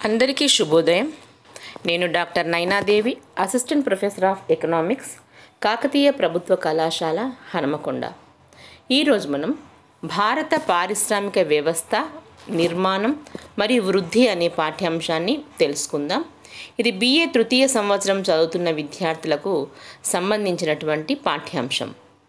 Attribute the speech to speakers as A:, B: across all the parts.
A: అందరికీ శుభోదయం నేను doctor Nainadevi assistant professor of economics Kakatiya ప్రభుత్వ కళాశాల హనుమకొండ ఈరోజు మనం భారత పారిశ్రామిక వ్యవస్థ నిర్మాణం మరియు వృద్ధి అనే పాఠ్యాంశాన్ని తెలుసుకుందాం ఇది బిఏ తృతీయ సంవత్సరం చదువుతున్న విద్యార్థులకు సంబంధించినటువంటి పాఠ్యాంశం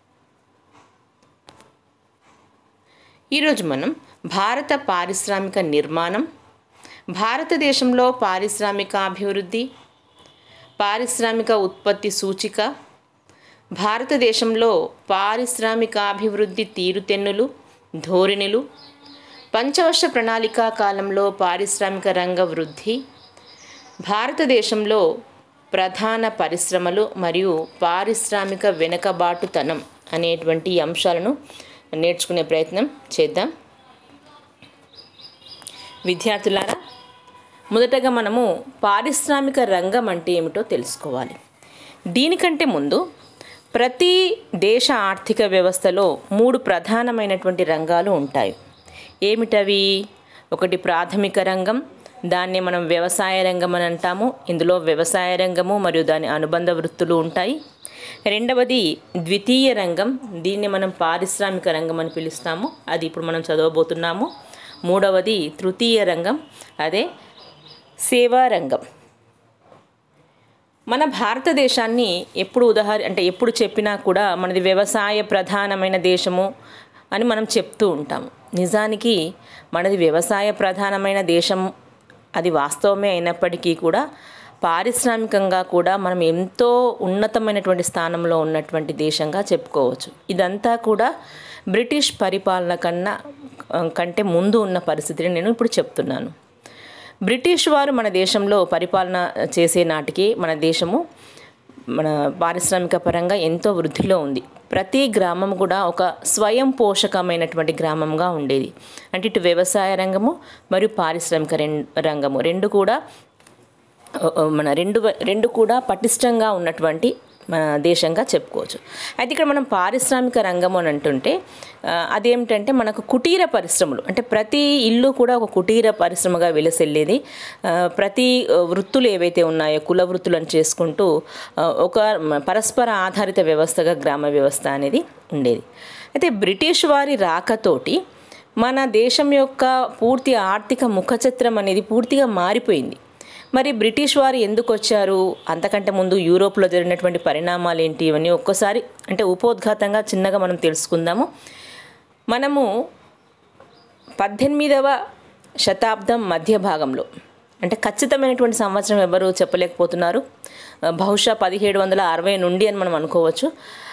A: ఈరోజు మనం భారత పారిశ్రామిక నిర్మాణం భారతదేశంలో పారిశ్రామిక అభివృద్ధి పారిశ్రామిక ఉత్పత్తి సూచిక భారతదేశంలో పారిశ్రామిక అభివృద్ధి తీరుతెన్నులు ధోరణులు పంచవర్ష ప్రణాళికా కాలంలో పారిశ్రామిక రంగ వృద్ధి భారతదేశంలో ప్రధాన పరిశ్రమలు మరియు పారిశ్రామిక వెనుకబాటుతనం అనేటువంటి అంశాలను నేర్చుకునే ప్రయత్నం చేద్దాం విద్యార్థులారా మొదటగా మనము పారిశ్రామిక రంగం అంటే ఏమిటో తెలుసుకోవాలి దీనికంటే ముందు ప్రతి దేశ ఆర్థిక వ్యవస్థలో మూడు ప్రధానమైనటువంటి రంగాలు ఉంటాయి ఏమిటవి ఒకటి ప్రాథమిక రంగం దాన్ని మనం వ్యవసాయ రంగం అని అంటాము ఇందులో వ్యవసాయ రంగము మరియు దాని అనుబంధ వృత్తులు ఉంటాయి రెండవది ద్వితీయ రంగం దీన్ని మనం పారిశ్రామిక రంగం అని పిలుస్తాము అది ఇప్పుడు మనం చదవబోతున్నాము మూడవది తృతీయ రంగం అదే సేవా రంగం మన భారతదేశాన్ని ఎప్పుడు ఉదాహరణ అంటే ఎప్పుడు చెప్పినా కూడా మనది వ్యవసాయ ప్రధానమైన దేశము అని మనం చెప్తూ ఉంటాము నిజానికి మనది వ్యవసాయ ప్రధానమైన దేశం అది వాస్తవమే అయినప్పటికీ కూడా పారిశ్రామికంగా కూడా మనం ఎంతో ఉన్నతమైనటువంటి స్థానంలో ఉన్నటువంటి దేశంగా చెప్పుకోవచ్చు ఇదంతా కూడా బ్రిటిష్ పరిపాలన కన్నా కంటే ముందు ఉన్న పరిస్థితిని నేను ఇప్పుడు చెప్తున్నాను బ్రిటిష్ వారు మన దేశంలో పరిపాలన చేసే నాటికి మన దేశము మన పారిశ్రామిక పరంగా ఎంతో వృద్ధిలో ఉంది ప్రతి గ్రామం కూడా ఒక స్వయం పోషకమైనటువంటి గ్రామంగా ఉండేది అంటే ఇటు వ్యవసాయ రంగము మరియు పారిశ్రామిక రంగము రెండు కూడా మన రెండు రెండు కూడా పటిష్టంగా ఉన్నటువంటి మన దేశంగా చెప్పుకోవచ్చు అయితే ఇక్కడ మనం పారిశ్రామిక రంగం అని అంటుంటే అదేమిటంటే మనకు కుటీర పరిశ్రమలు అంటే ప్రతి ఇల్లు కూడా ఒక కుటీర పరిశ్రమగా వెలసెళ్ళేది ప్రతి వృత్తులు ఏవైతే ఉన్నాయో కుల వృత్తులను చేసుకుంటూ ఒక పరస్పర ఆధారిత వ్యవస్థగా గ్రామ వ్యవస్థ అనేది ఉండేది అయితే బ్రిటిష్ వారి రాకతోటి మన దేశం యొక్క పూర్తి ఆర్థిక ముఖచిత్రం అనేది పూర్తిగా మారిపోయింది మరి బ్రిటిష్ వారు ఎందుకు వచ్చారు అంతకంటే ముందు యూరోప్లో జరిగినటువంటి పరిణామాలు ఏంటి ఇవన్నీ ఒక్కసారి అంటే ఉపోద్ఘాతంగా చిన్నగా మనం తెలుసుకుందాము మనము పద్దెనిమిదవ శతాబ్దం మధ్య భాగంలో అంటే ఖచ్చితమైనటువంటి సంవత్సరం ఎవరు చెప్పలేకపోతున్నారు బహుశా పదిహేడు వందల అరవై నుండి అని మనం అనుకోవచ్చు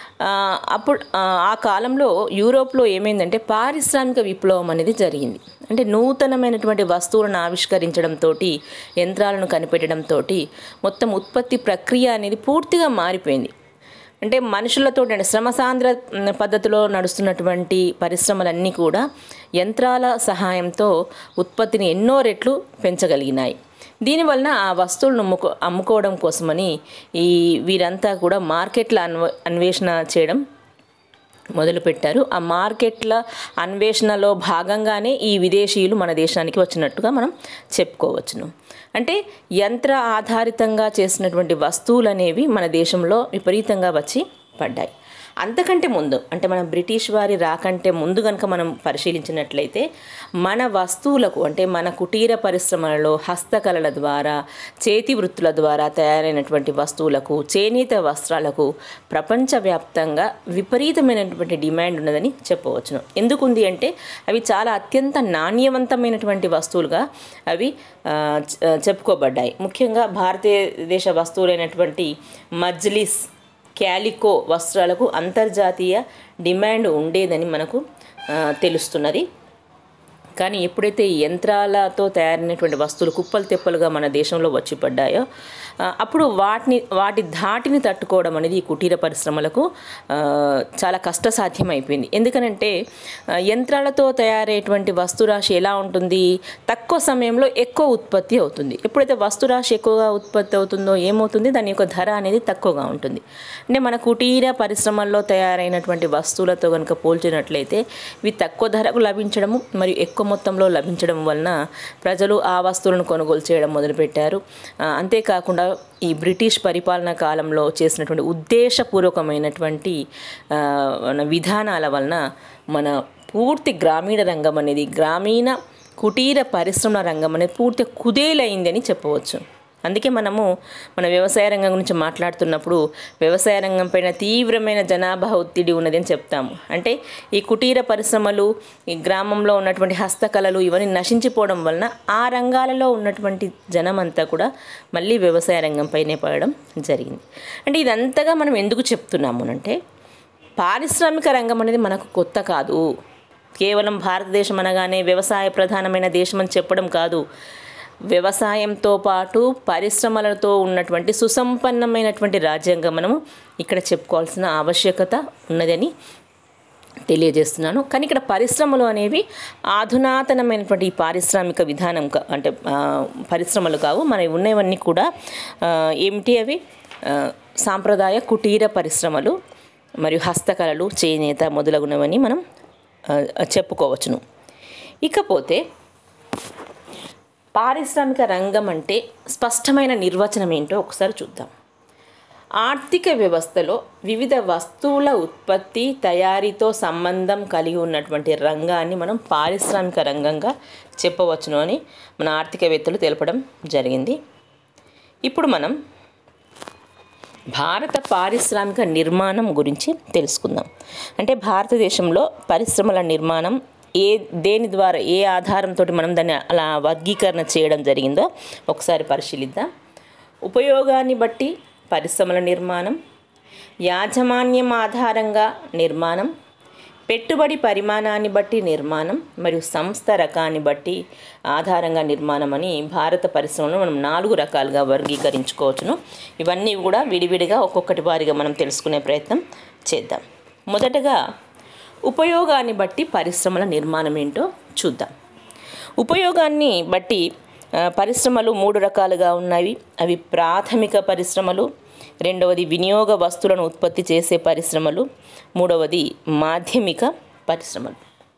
A: అప్పుడు ఆ కాలంలో యూరోప్లో ఏమైందంటే పారిశ్రామిక విప్లవం అనేది జరిగింది అంటే నూతనమైనటువంటి వస్తువులను ఆవిష్కరించడంతో యంత్రాలను కనిపెట్టడంతో మొత్తం ఉత్పత్తి ప్రక్రియ అనేది పూర్తిగా మారిపోయింది అంటే మనుషులతో అంటే శ్రమసాంద్ర పద్ధతిలో నడుస్తున్నటువంటి పరిశ్రమలన్నీ కూడా యంత్రాల సహాయంతో ఉత్పత్తిని ఎన్నో రెట్లు పెంచగలిగినాయి దీనివలన ఆ వస్తువులను అమ్ముకో అమ్ముకోవడం కోసమని ఈ వీరంతా కూడా మార్కెట్ల అన్వ అన్వేషణ చేయడం మొదలుపెట్టారు ఆ మార్కెట్ల అన్వేషణలో భాగంగానే ఈ విదేశీయులు మన దేశానికి వచ్చినట్టుగా మనం చెప్పుకోవచ్చును అంటే యంత్ర ఆధారితంగా చేసినటువంటి వస్తువులు అనేవి మన దేశంలో విపరీతంగా వచ్చి పడ్డాయి అంతకంటే ముందు అంటే మనం బ్రిటిష్ వారి రాకంటే ముందు కనుక మనం పరిశీలించినట్లయితే మన వస్తువులకు అంటే మన కుటీర పరిశ్రమలలో హస్తకళల ద్వారా చేతి వృత్తుల ద్వారా తయారైనటువంటి వస్తువులకు చేనేత వస్త్రాలకు ప్రపంచవ్యాప్తంగా విపరీతమైనటువంటి డిమాండ్ ఉన్నదని చెప్పవచ్చును ఎందుకుంది అంటే అవి చాలా అత్యంత నాణ్యవంతమైనటువంటి వస్తువులుగా అవి చెప్పుకోబడ్డాయి ముఖ్యంగా భారతదేశ వస్తువులైనటువంటి మజ్లిస్ క్యాలికో వస్త్రాలకు అంతర్జాతీయ డిమాండ్ ఉండేదని మనకు తెలుస్తున్నది కానీ ఎప్పుడైతే ఈ యంత్రాలతో తయారైనటువంటి వస్తువులు కుప్పలు తెప్పలుగా మన దేశంలో వచ్చి పడ్డాయో అప్పుడు వాటిని వాటి ధాటిని తట్టుకోవడం అనేది ఈ కుటీర పరిశ్రమలకు చాలా కష్టసాధ్యం అయిపోయింది ఎందుకనంటే యంత్రాలతో తయారయ్యేటువంటి వస్తురాశి ఎలా ఉంటుంది తక్కువ సమయంలో ఎక్కువ ఉత్పత్తి అవుతుంది ఎప్పుడైతే వస్తురాశి ఎక్కువగా ఉత్పత్తి అవుతుందో ఏమవుతుంది దాని యొక్క ధర అనేది తక్కువగా ఉంటుంది అంటే మన కుటీర పరిశ్రమల్లో తయారైనటువంటి వస్తువులతో కనుక పోల్చినట్లయితే ఇవి తక్కువ ధరకు లభించడము మరియు ఎక్కువ తక్కువ మొత్తంలో లభించడం వలన ప్రజలు ఆ వస్తువులను కొనుగోలు చేయడం మొదలుపెట్టారు ఆ, అంతేకాకుండా ఈ బ్రిటిష్ పరిపాలనా కాలంలో చేసినటువంటి ఉద్దేశపూర్వకమైనటువంటి ఆ, మన విధానాల వలన మన పూర్తి గ్రామీణ రంగం అనేది గ్రామీణ కుటీర పరిశ్రమల రంగం అనేది పూర్తి కుదేలైందని చెప్పవచ్చు అందుకే మనము మన వ్యవసాయ రంగం గురించి మాట్లాడుతున్నప్పుడు వ్యవసాయ రంగం పైన తీవ్రమైన జనాభా ఒత్తిడి ఉన్నది అని చెప్తాము అంటే ఈ కుటీర పరిశ్రమలు ఈ గ్రామంలో ఉన్నటువంటి హస్తకళలు ఇవన్నీ నశించిపోవడం వలన ఆ రంగాలలో ఉన్నటువంటి జనం అంతా కూడా మళ్ళీ వ్యవసాయ రంగం పైనే పడడం జరిగింది అంటే ఇదంతగా మనం ఎందుకు చెప్తున్నాము అంటే పారిశ్రామిక రంగం అనేది మనకు కొత్త కాదు కేవలం భారతదేశం అనగానే వ్యవసాయ ప్రధానమైన దేశం అని చెప్పడం కాదు వ్యవసాయంతో పాటు పరిశ్రమలతో ఉన్నటువంటి సుసంపన్నమైనటువంటి రాజ్యాంగం మనము ఇక్కడ చెప్పుకోవాల్సిన ఆవశ్యకత ఉన్నదని తెలియజేస్తున్నాను కానీ ఇక్కడ పరిశ్రమలు అనేవి ఆధునాతనమైనటువంటి ఈ పారిశ్రామిక విధానం కా- అంటే ఆ, పరిశ్రమలు కావు మనవి ఉన్నవన్నీ కూడా ఆ, ఏమిటి అవి ఆ, సాంప్రదాయ కుటీర పరిశ్రమలు మరియు హస్తకళలు చేనేత మొదలగునవని మనం ఆ, చెప్పుకోవచ్చును ఇకపోతే పారిశ్రామిక రంగం అంటే స్పష్టమైన నిర్వచనం ఏంటో ఒకసారి చూద్దాం ఆర్థిక వ్యవస్థలో వివిధ వస్తువుల ఉత్పత్తి తయారీతో సంబంధం కలిగి ఉన్నటువంటి రంగాన్ని మనం పారిశ్రామిక రంగంగా చెప్పవచ్చును అని మన ఆర్థికవేత్తలు తెలపడం జరిగింది ఇప్పుడు మనం భారత పారిశ్రామిక నిర్మాణం గురించి తెలుసుకుందాం అంటే భారతదేశంలో పరిశ్రమల నిర్మాణం ఏ దేని ద్వారా ఏ ఆధారంతో మనం దాన్ని అలా వర్గీకరణ చేయడం జరిగిందో ఒకసారి పరిశీలిద్దాం ఉపయోగాన్ని బట్టి పరిశ్రమల నిర్మాణం యాజమాన్యం ఆధారంగా నిర్మాణం పెట్టుబడి పరిమాణాన్ని బట్టి నిర్మాణం మరియు సంస్థ రకాన్ని బట్టి ఆధారంగా నిర్మాణం అని భారత పరిశ్రమను మనం నాలుగు రకాలుగా వర్గీకరించుకోవచ్చును ఇవన్నీ కూడా విడివిడిగా ఒక్కొక్కటి వారిగా మనం తెలుసుకునే ప్రయత్నం చేద్దాం మొదటగా ఉపయోగాన్ని బట్టి పరిశ్రమల నిర్మాణం ఏంటో చూద్దాం ఉపయోగాన్ని బట్టి ఆ, పరిశ్రమలు మూడు రకాలుగా ఉన్నవి అవి ప్రాథమిక పరిశ్రమలు రెండవది వినియోగ వస్తువులను ఉత్పత్తి చేసే పరిశ్రమలు మూడవది మాధ్యమిక పరిశ్రమలు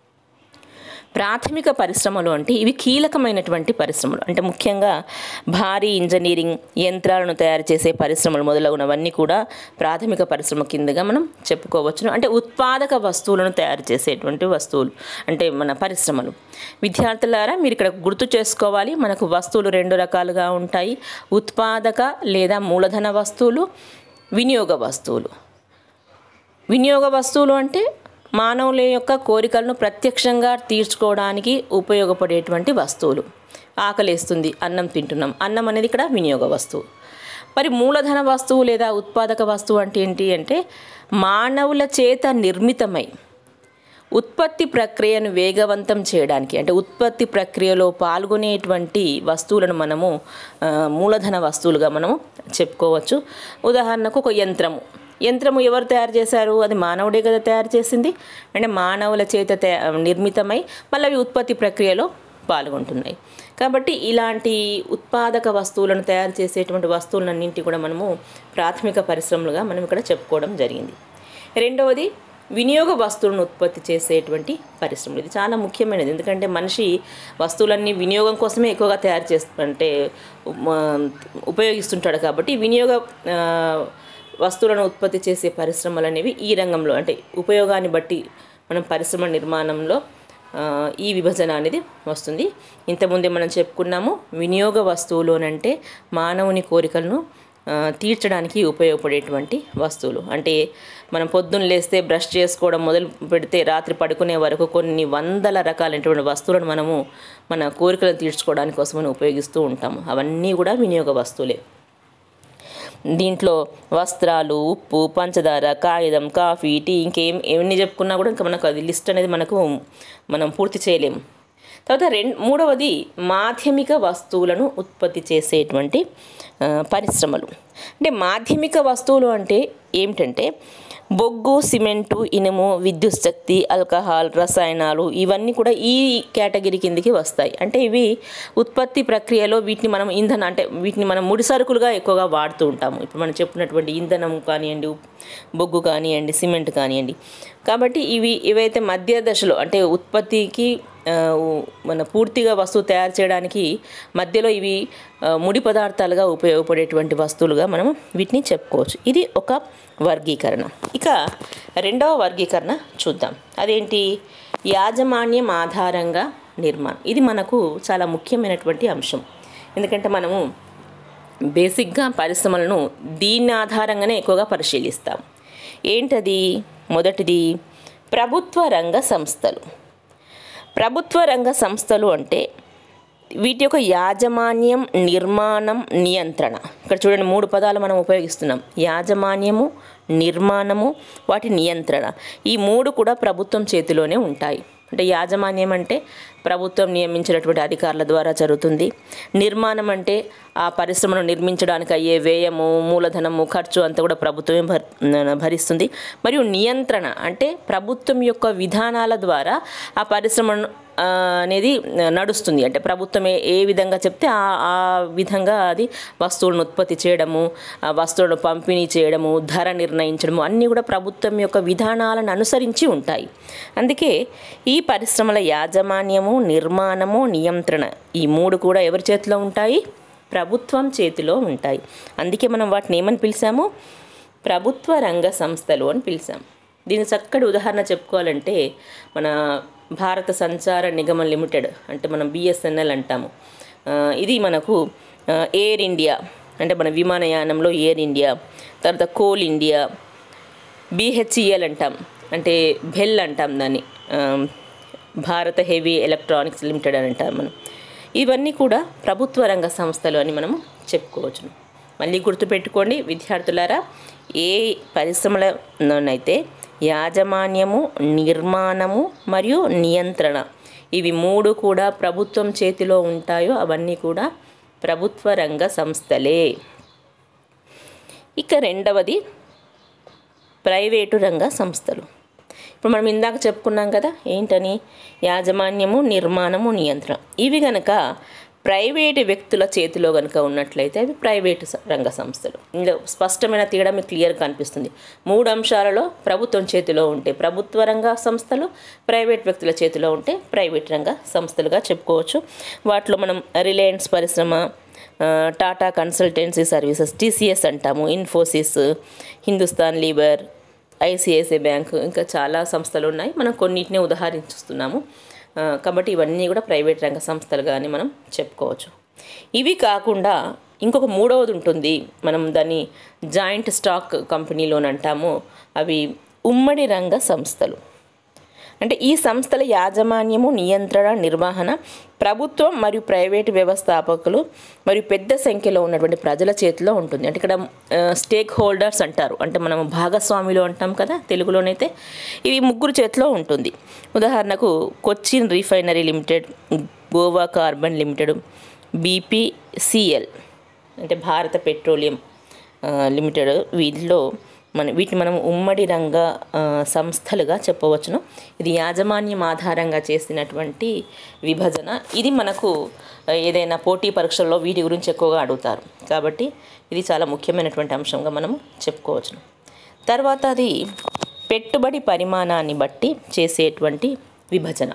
A: ప్రాథమిక పరిశ్రమలు అంటే ఇవి కీలకమైనటువంటి పరిశ్రమలు అంటే ముఖ్యంగా భారీ ఇంజనీరింగ్ యంత్రాలను తయారు చేసే పరిశ్రమలు మొదలగునవన్నీ కూడా ప్రాథమిక పరిశ్రమ కిందగా మనం చెప్పుకోవచ్చును అంటే ఉత్పాదక వస్తువులను తయారు చేసేటువంటి వస్తువులు అంటే మన పరిశ్రమలు విద్యార్థులారా మీరు ఇక్కడ గుర్తు చేసుకోవాలి మనకు వస్తువులు రెండు రకాలుగా ఉంటాయి ఉత్పాదక లేదా మూలధన వస్తువులు వినియోగ వస్తువులు వినియోగ వస్తువులు అంటే మానవుల యొక్క కోరికలను ప్రత్యక్షంగా తీర్చుకోవడానికి ఉపయోగపడేటువంటి వస్తువులు ఆకలేస్తుంది అన్నం తింటున్నాం అన్నం అనేది ఇక్కడ వినియోగ వస్తువు మరి మూలధన వస్తువు లేదా ఉత్పాదక వస్తువు అంటే ఏంటి అంటే మానవుల చేత నిర్మితమై ఉత్పత్తి ప్రక్రియను వేగవంతం చేయడానికి అంటే ఉత్పత్తి ప్రక్రియలో పాల్గొనేటువంటి వస్తువులను మనము ఆ, మూలధన వస్తువులుగా మనము చెప్పుకోవచ్చు ఉదాహరణకు ఒక యంత్రము యంత్రము ఎవరు తయారు చేశారు అది మానవుడే కదా తయారు చేసింది అంటే మానవుల చేత తయా- నిర్మితమై మళ్ళీ అవి ఉత్పత్తి ప్రక్రియలో పాల్గొంటున్నాయి కాబట్టి ఇలాంటి ఉత్పాదక వస్తువులను తయారు చేసేటువంటి వస్తువులన్నింటి కూడా మనము ప్రాథమిక పరిశ్రమలుగా మనం ఇక్కడ చెప్పుకోవడం జరిగింది రెండవది వినియోగ వస్తువులను ఉత్పత్తి చేసేటువంటి పరిశ్రమలు ఇది చాలా ముఖ్యమైనది ఎందుకంటే మనిషి వస్తువులన్నీ వినియోగం కోసమే ఎక్కువగా తయారు చేస్తూ అంటే ఉమ- ఉపయోగిస్తుంటాడు కాబట్టి వినియోగ ఆ, వస్తువులను ఉత్పత్తి చేసే పరిశ్రమలు అనేవి ఈ రంగంలో అంటే ఉపయోగాన్ని బట్టి మనం పరిశ్రమ నిర్మాణంలో ఆ, ఈ విభజన అనేది వస్తుంది ఇంతకుముందే మనం చెప్పుకున్నాము వినియోగ వస్తువులోనంటే మానవుని కోరికలను ఆ, తీర్చడానికి ఉపయోగపడేటువంటి వస్తువులు అంటే మనం పొద్దున్న లేస్తే బ్రష్ చేసుకోవడం మొదలు పెడితే రాత్రి పడుకునే వరకు కొన్ని వందల రకాలైనటువంటి వస్తువులను మనము మన కోరికలను తీర్చుకోవడానికి కోసమని ఉపయోగిస్తూ ఉంటాము అవన్నీ కూడా వినియోగ వస్తువులే దీంట్లో వస్త్రాలు ఉప్పు పంచదార కాగితం కాఫీ టీ ఇంకేం ఎన్ని చెప్పుకున్నా కూడా ఇంకా మనకు అది లిస్ట్ అనేది మనకు మనం పూర్తి చేయలేము తర్వాత రెం మూడవది మాధ్యమిక వస్తువులను ఉత్పత్తి చేసేటువంటి ఆ, పరిశ్రమలు అంటే మాధ్యమిక వస్తువులు అంటే ఏమిటంటే బొగ్గు సిమెంటు ఇనుము విద్యుత్ శక్తి ఆల్కహాల్ రసాయనాలు ఇవన్నీ కూడా ఈ కేటగిరీ కిందికి వస్తాయి అంటే ఇవి ఉత్పత్తి ప్రక్రియలో వీటిని మనం ఇంధన అంటే వీటిని మనం ముడి సరుకులుగా ఎక్కువగా వాడుతూ ఉంటాము ఇప్పుడు మనం చెప్పినటువంటి ఇంధనం కానివ్వండి ఉప్- బొగ్గు కానివ్వండి సిమెంట్ కానివ్వండి కాబట్టి ఇవి ఇవైతే మధ్య దశలో అంటే ఉత్పత్తికి ఆ, ఉ- మన పూర్తిగా వస్తువు తయారు చేయడానికి మధ్యలో ఇవి ఆ, ముడి పదార్థాలుగా ఉపయోగపడేటువంటి వస్తువులుగా మనం వీటిని చెప్పుకోవచ్చు ఇది ఒక వర్గీకరణ ఇక రెండవ వర్గీకరణ చూద్దాం అదేంటి యాజమాన్యం ఆధారంగా నిర్మాణం ఇది మనకు చాలా ముఖ్యమైనటువంటి అంశం ఎందుకంటే మనము బేసిక్గా పరిశ్రమలను దీని ఆధారంగానే ఎక్కువగా పరిశీలిస్తాం ఏంటది మొదటిది ప్రభుత్వ రంగ సంస్థలు ప్రభుత్వ రంగ సంస్థలు అంటే వీటి యొక్క యాజమాన్యం నిర్మాణం నియంత్రణ ఇక్కడ చూడండి మూడు పదాలు మనం ఉపయోగిస్తున్నాం యాజమాన్యము నిర్మాణము వాటి నియంత్రణ ఈ మూడు కూడా ప్రభుత్వం చేతిలోనే ఉంటాయి అంటే యాజమాన్యం అంటే ప్రభుత్వం నియమించినటువంటి అధికారుల ద్వారా జరుగుతుంది నిర్మాణం అంటే ఆ పరిశ్రమను నిర్మించడానికి అయ్యే వ్యయము మూలధనము ఖర్చు అంతా కూడా ప్రభుత్వమే భర్ భరిస్తుంది మరియు నియంత్రణ అంటే ప్రభుత్వం యొక్క విధానాల ద్వారా ఆ పరిశ్రమను ఆ, అనేది నడుస్తుంది అంటే ప్రభుత్వం ఏ- ఏ విధంగా చెప్తే ఆ ఆ విధంగా అది వస్తువులను ఉత్పత్తి చేయడము ఆ వస్తువులను పంపిణీ చేయడము ధర నిర్ణయించడము అన్నీ కూడా ప్రభుత్వం యొక్క విధానాలను అనుసరించి ఉంటాయి అందుకే ఈ పరిశ్రమల యాజమాన్యము నిర్మాణము నియంత్రణ ఈ మూడు కూడా ఎవరి చేతిలో ఉంటాయి ప్రభుత్వం చేతిలో ఉంటాయి అందుకే మనం వాటిని ఏమని పిలిచాము ప్రభుత్వ రంగ సంస్థలు అని పిలిచాం దీని చక్కటి ఉదాహరణ చెప్పుకోవాలంటే మన భారత సంచార నిగమం లిమిటెడ్ అంటే మనం బిఎస్ఎన్ఎల్ అంటాము ఆ, ఇది మనకు ఆ, ఎయిర్ ఇండియా అంటే మన విమానయానంలో ఎయిర్ ఇండియా తర్వాత కోల్ ఇండియా బిహెచ్ఈఎల్ అంటాం అంటే బెల్ అంటాం దాన్ని ఆ, భారత హెవీ ఎలక్ట్రానిక్స్ లిమిటెడ్ అని అంటాం మనం ఇవన్నీ కూడా ప్రభుత్వ రంగ సంస్థలు అని మనము చెప్పుకోవచ్చును మళ్ళీ గుర్తుపెట్టుకోండి విద్యార్థులారా ఏ పరిశ్రమలనైతే యాజమాన్యము నిర్మాణము మరియు నియంత్రణ ఇవి మూడు కూడా ప్రభుత్వం చేతిలో ఉంటాయో అవన్నీ కూడా ప్రభుత్వ రంగ సంస్థలే ఇక రెండవది ప్రైవేటు రంగ సంస్థలు ఇప్పుడు మనం ఇందాక చెప్పుకున్నాం కదా ఏంటని యాజమాన్యము నిర్మాణము నియంత్రణ ఇవి గనక ప్రైవేటు వ్యక్తుల చేతిలో కనుక ఉన్నట్లయితే అవి ప్రైవేటు స- రంగ సంస్థలు ఇందులో స్పష్టమైన తేడా మీకు క్లియర్ కనిపిస్తుంది మూడు అంశాలలో ప్రభుత్వం చేతిలో ఉంటే ప్రభుత్వ రంగ సంస్థలు ప్రైవేట్ వ్యక్తుల చేతిలో ఉంటే ప్రైవేట్ రంగ సంస్థలుగా చెప్పుకోవచ్చు వాటిలో మనం రిలయన్స్ పరిశ్రమ ఆ, టాటా కన్సల్టెన్సీ సర్వీసెస్ టీసీఎస్ అంటాము ఇన్ఫోసిస్ హిందుస్థాన్ లీబర్ ఐసిఐసిఐ బ్యాంక్ ఇంకా చాలా సంస్థలు ఉన్నాయి మనం కొన్నిటిని ఉదాహరించుస్తున్నాము ఆ, కాబట్టి ఇవన్నీ కూడా ప్రైవేట్ రంగ సంస్థలుగానే మనం చెప్పుకోవచ్చు ఇవి కాకుండా ఇంకొక మూడవది ఉంటుంది మనం దాన్ని జాయింట్ స్టాక్ కంపెనీలోని అంటాము అవి ఉమ్మడి రంగ సంస్థలు అంటే ఈ సంస్థల యాజమాన్యము నియంత్రణ నిర్వహణ ప్రభుత్వం మరియు ప్రైవేటు వ్యవస్థాపకులు మరియు పెద్ద సంఖ్యలో ఉన్నటువంటి ప్రజల చేతిలో ఉంటుంది అంటే ఇక్కడ స్టేక్ హోల్డర్స్ అంటారు అంటే మనం భాగస్వాములు అంటాం కదా తెలుగులోనైతే ఇవి ముగ్గురు చేతిలో ఉంటుంది ఉదాహరణకు కొచ్చిన్ రీఫైనరీ లిమిటెడ్ గోవా కార్బన్ లిమిటెడ్ బీపీసీఎల్ అంటే భారత పెట్రోలియం ఆ, లిమిటెడ్ వీటిలో మన వీటిని మనం ఉమ్మడి రంగ ఆ, సంస్థలుగా చెప్పవచ్చును ఇది యాజమాన్యం ఆధారంగా చేసినటువంటి విభజన ఇది మనకు ఆ, ఏదైనా పోటీ పరీక్షల్లో వీటి గురించి ఎక్కువగా అడుగుతారు కాబట్టి ఇది చాలా ముఖ్యమైనటువంటి అంశంగా మనము చెప్పుకోవచ్చును తర్వాత అది పెట్టుబడి పరిమాణాన్ని బట్టి చేసేటువంటి విభజన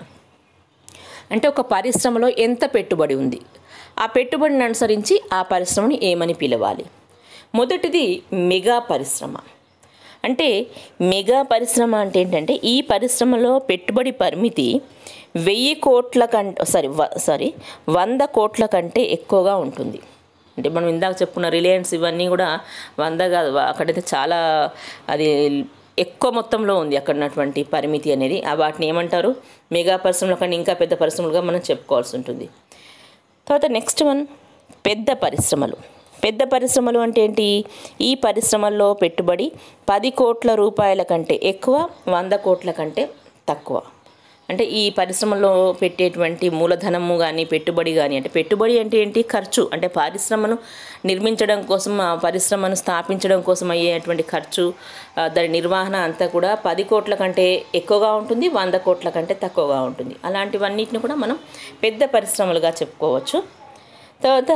A: అంటే ఒక పరిశ్రమలో ఎంత పెట్టుబడి ఉంది ఆ పెట్టుబడిని అనుసరించి ఆ పరిశ్రమని ఏమని పిలవాలి మొదటిది మెగా పరిశ్రమ అంటే మెగా పరిశ్రమ అంటే ఏంటంటే ఈ పరిశ్రమలో పెట్టుబడి పరిమితి వెయ్యి కోట్ల కంటే సారీ వ సారీ వంద కోట్ల కంటే ఎక్కువగా ఉంటుంది అంటే మనం ఇందాక చెప్పుకున్న రిలయన్స్ ఇవన్నీ కూడా వంద కాదు అక్కడైతే చాలా అది ఎక్కువ మొత్తంలో ఉంది అక్కడ ఉన్నటువంటి పరిమితి అనేది ఆ వాటిని ఏమంటారు మెగా పరిశ్రమల కన్నా ఇంకా పెద్ద పరిశ్రమలుగా మనం చెప్పుకోవాల్సి ఉంటుంది తర్వాత నెక్స్ట్ వన్ పెద్ద పరిశ్రమలు పెద్ద పరిశ్రమలు అంటే ఏంటి ఈ పరిశ్రమల్లో పెట్టుబడి పది కోట్ల రూపాయల కంటే ఎక్కువ వంద కోట్ల కంటే తక్కువ అంటే ఈ పరిశ్రమలో పెట్టేటువంటి మూలధనము కానీ పెట్టుబడి కానీ అంటే పెట్టుబడి అంటే ఏంటి ఖర్చు అంటే పరిశ్రమను నిర్మించడం కోసం ఆ పరిశ్రమను స్థాపించడం కోసం అయ్యేటువంటి ఖర్చు ఆ, దాని నిర్వహణ అంతా కూడా పది కోట్ల కంటే ఎక్కువగా ఉంటుంది వంద కోట్ల కంటే తక్కువగా ఉంటుంది అలాంటివన్నిటిని కూడా మనం పెద్ద పరిశ్రమలుగా చెప్పుకోవచ్చు తర్వాత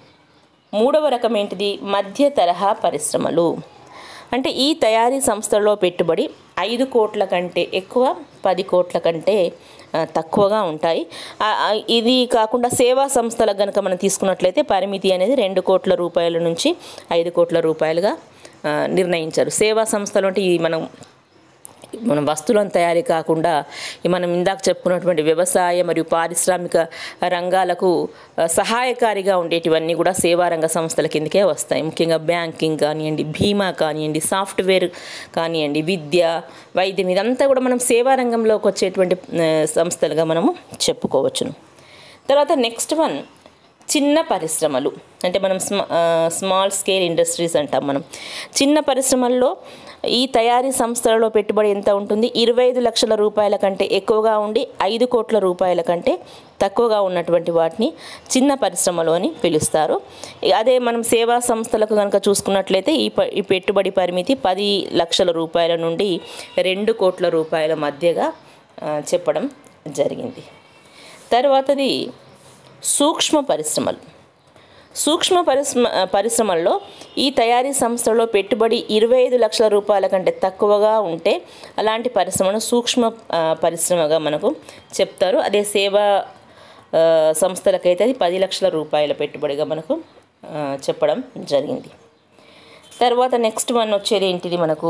A: మూడవ రకం ఏంటిది మధ్య తరహా పరిశ్రమలు అంటే ఈ తయారీ సంస్థల్లో పెట్టుబడి ఐదు కోట్ల కంటే ఎక్కువ పది కోట్ల కంటే ఆ, తక్కువగా ఉంటాయి ఆ, ఆ, ఇది కాకుండా సేవా సంస్థలకు కనుక మనం తీసుకున్నట్లయితే పరిమితి అనేది రెండు కోట్ల రూపాయల నుంచి ఐదు కోట్ల రూపాయలుగా ఆ, నిర్ణయించారు సేవా సంస్థలు అంటే ఈ మనం మనం వస్తువులను తయారీ కాకుండా ఈ మనం ఇందాక చెప్పుకున్నటువంటి వ్యవసాయ మరియు పారిశ్రామిక రంగాలకు ఆ, సహాయకారిగా ఉండేటివన్నీ కూడా సేవారంగ సంస్థల కిందకే వస్తాయి ముఖ్యంగా బ్యాంకింగ్ కానివ్వండి బీమా కానివ్వండి సాఫ్ట్వేర్ కానివ్వండి విద్య వైద్యం ఇదంతా కూడా మనం సేవా రంగంలోకి వచ్చేటువంటి ఆ, సంస్థలుగా మనము చెప్పుకోవచ్చును తర్వాత నెక్స్ట్ వన్ చిన్న పరిశ్రమలు అంటే మనం స్మా స్మాల్ స్కేల్ ఇండస్ట్రీస్ అంటాం మనం చిన్న పరిశ్రమల్లో ఈ తయారీ సంస్థలలో పెట్టుబడి ఎంత ఉంటుంది ఇరవై ఐదు లక్షల రూపాయల కంటే ఎక్కువగా ఉండి ఐదు కోట్ల రూపాయల కంటే తక్కువగా ఉన్నటువంటి వాటిని చిన్న పరిశ్రమలు అని పిలుస్తారు అదే మనం సేవా సంస్థలకు కనుక చూసుకున్నట్లయితే ఈ ప ఈ పెట్టుబడి పరిమితి పది లక్షల రూపాయల నుండి రెండు కోట్ల రూపాయల మధ్యగా ఆ, చెప్పడం జరిగింది తర్వాతది సూక్ష్మ పరిశ్రమలు సూక్ష్మ పరిశ్రమ పరిశ్రమల్లో ఈ తయారీ సంస్థలో పెట్టుబడి ఇరవై ఐదు లక్షల రూపాయల కంటే తక్కువగా ఉంటే అలాంటి పరిశ్రమను సూక్ష్మ ఆ, పరిశ్రమగా మనకు చెప్తారు అదే సేవా ఆ, సంస్థలకైతే అది పది లక్షల రూపాయల పెట్టుబడిగా మనకు ఆ, చెప్పడం జరిగింది తర్వాత నెక్స్ట్ వన్ వచ్చేది ఏంటిది మనకు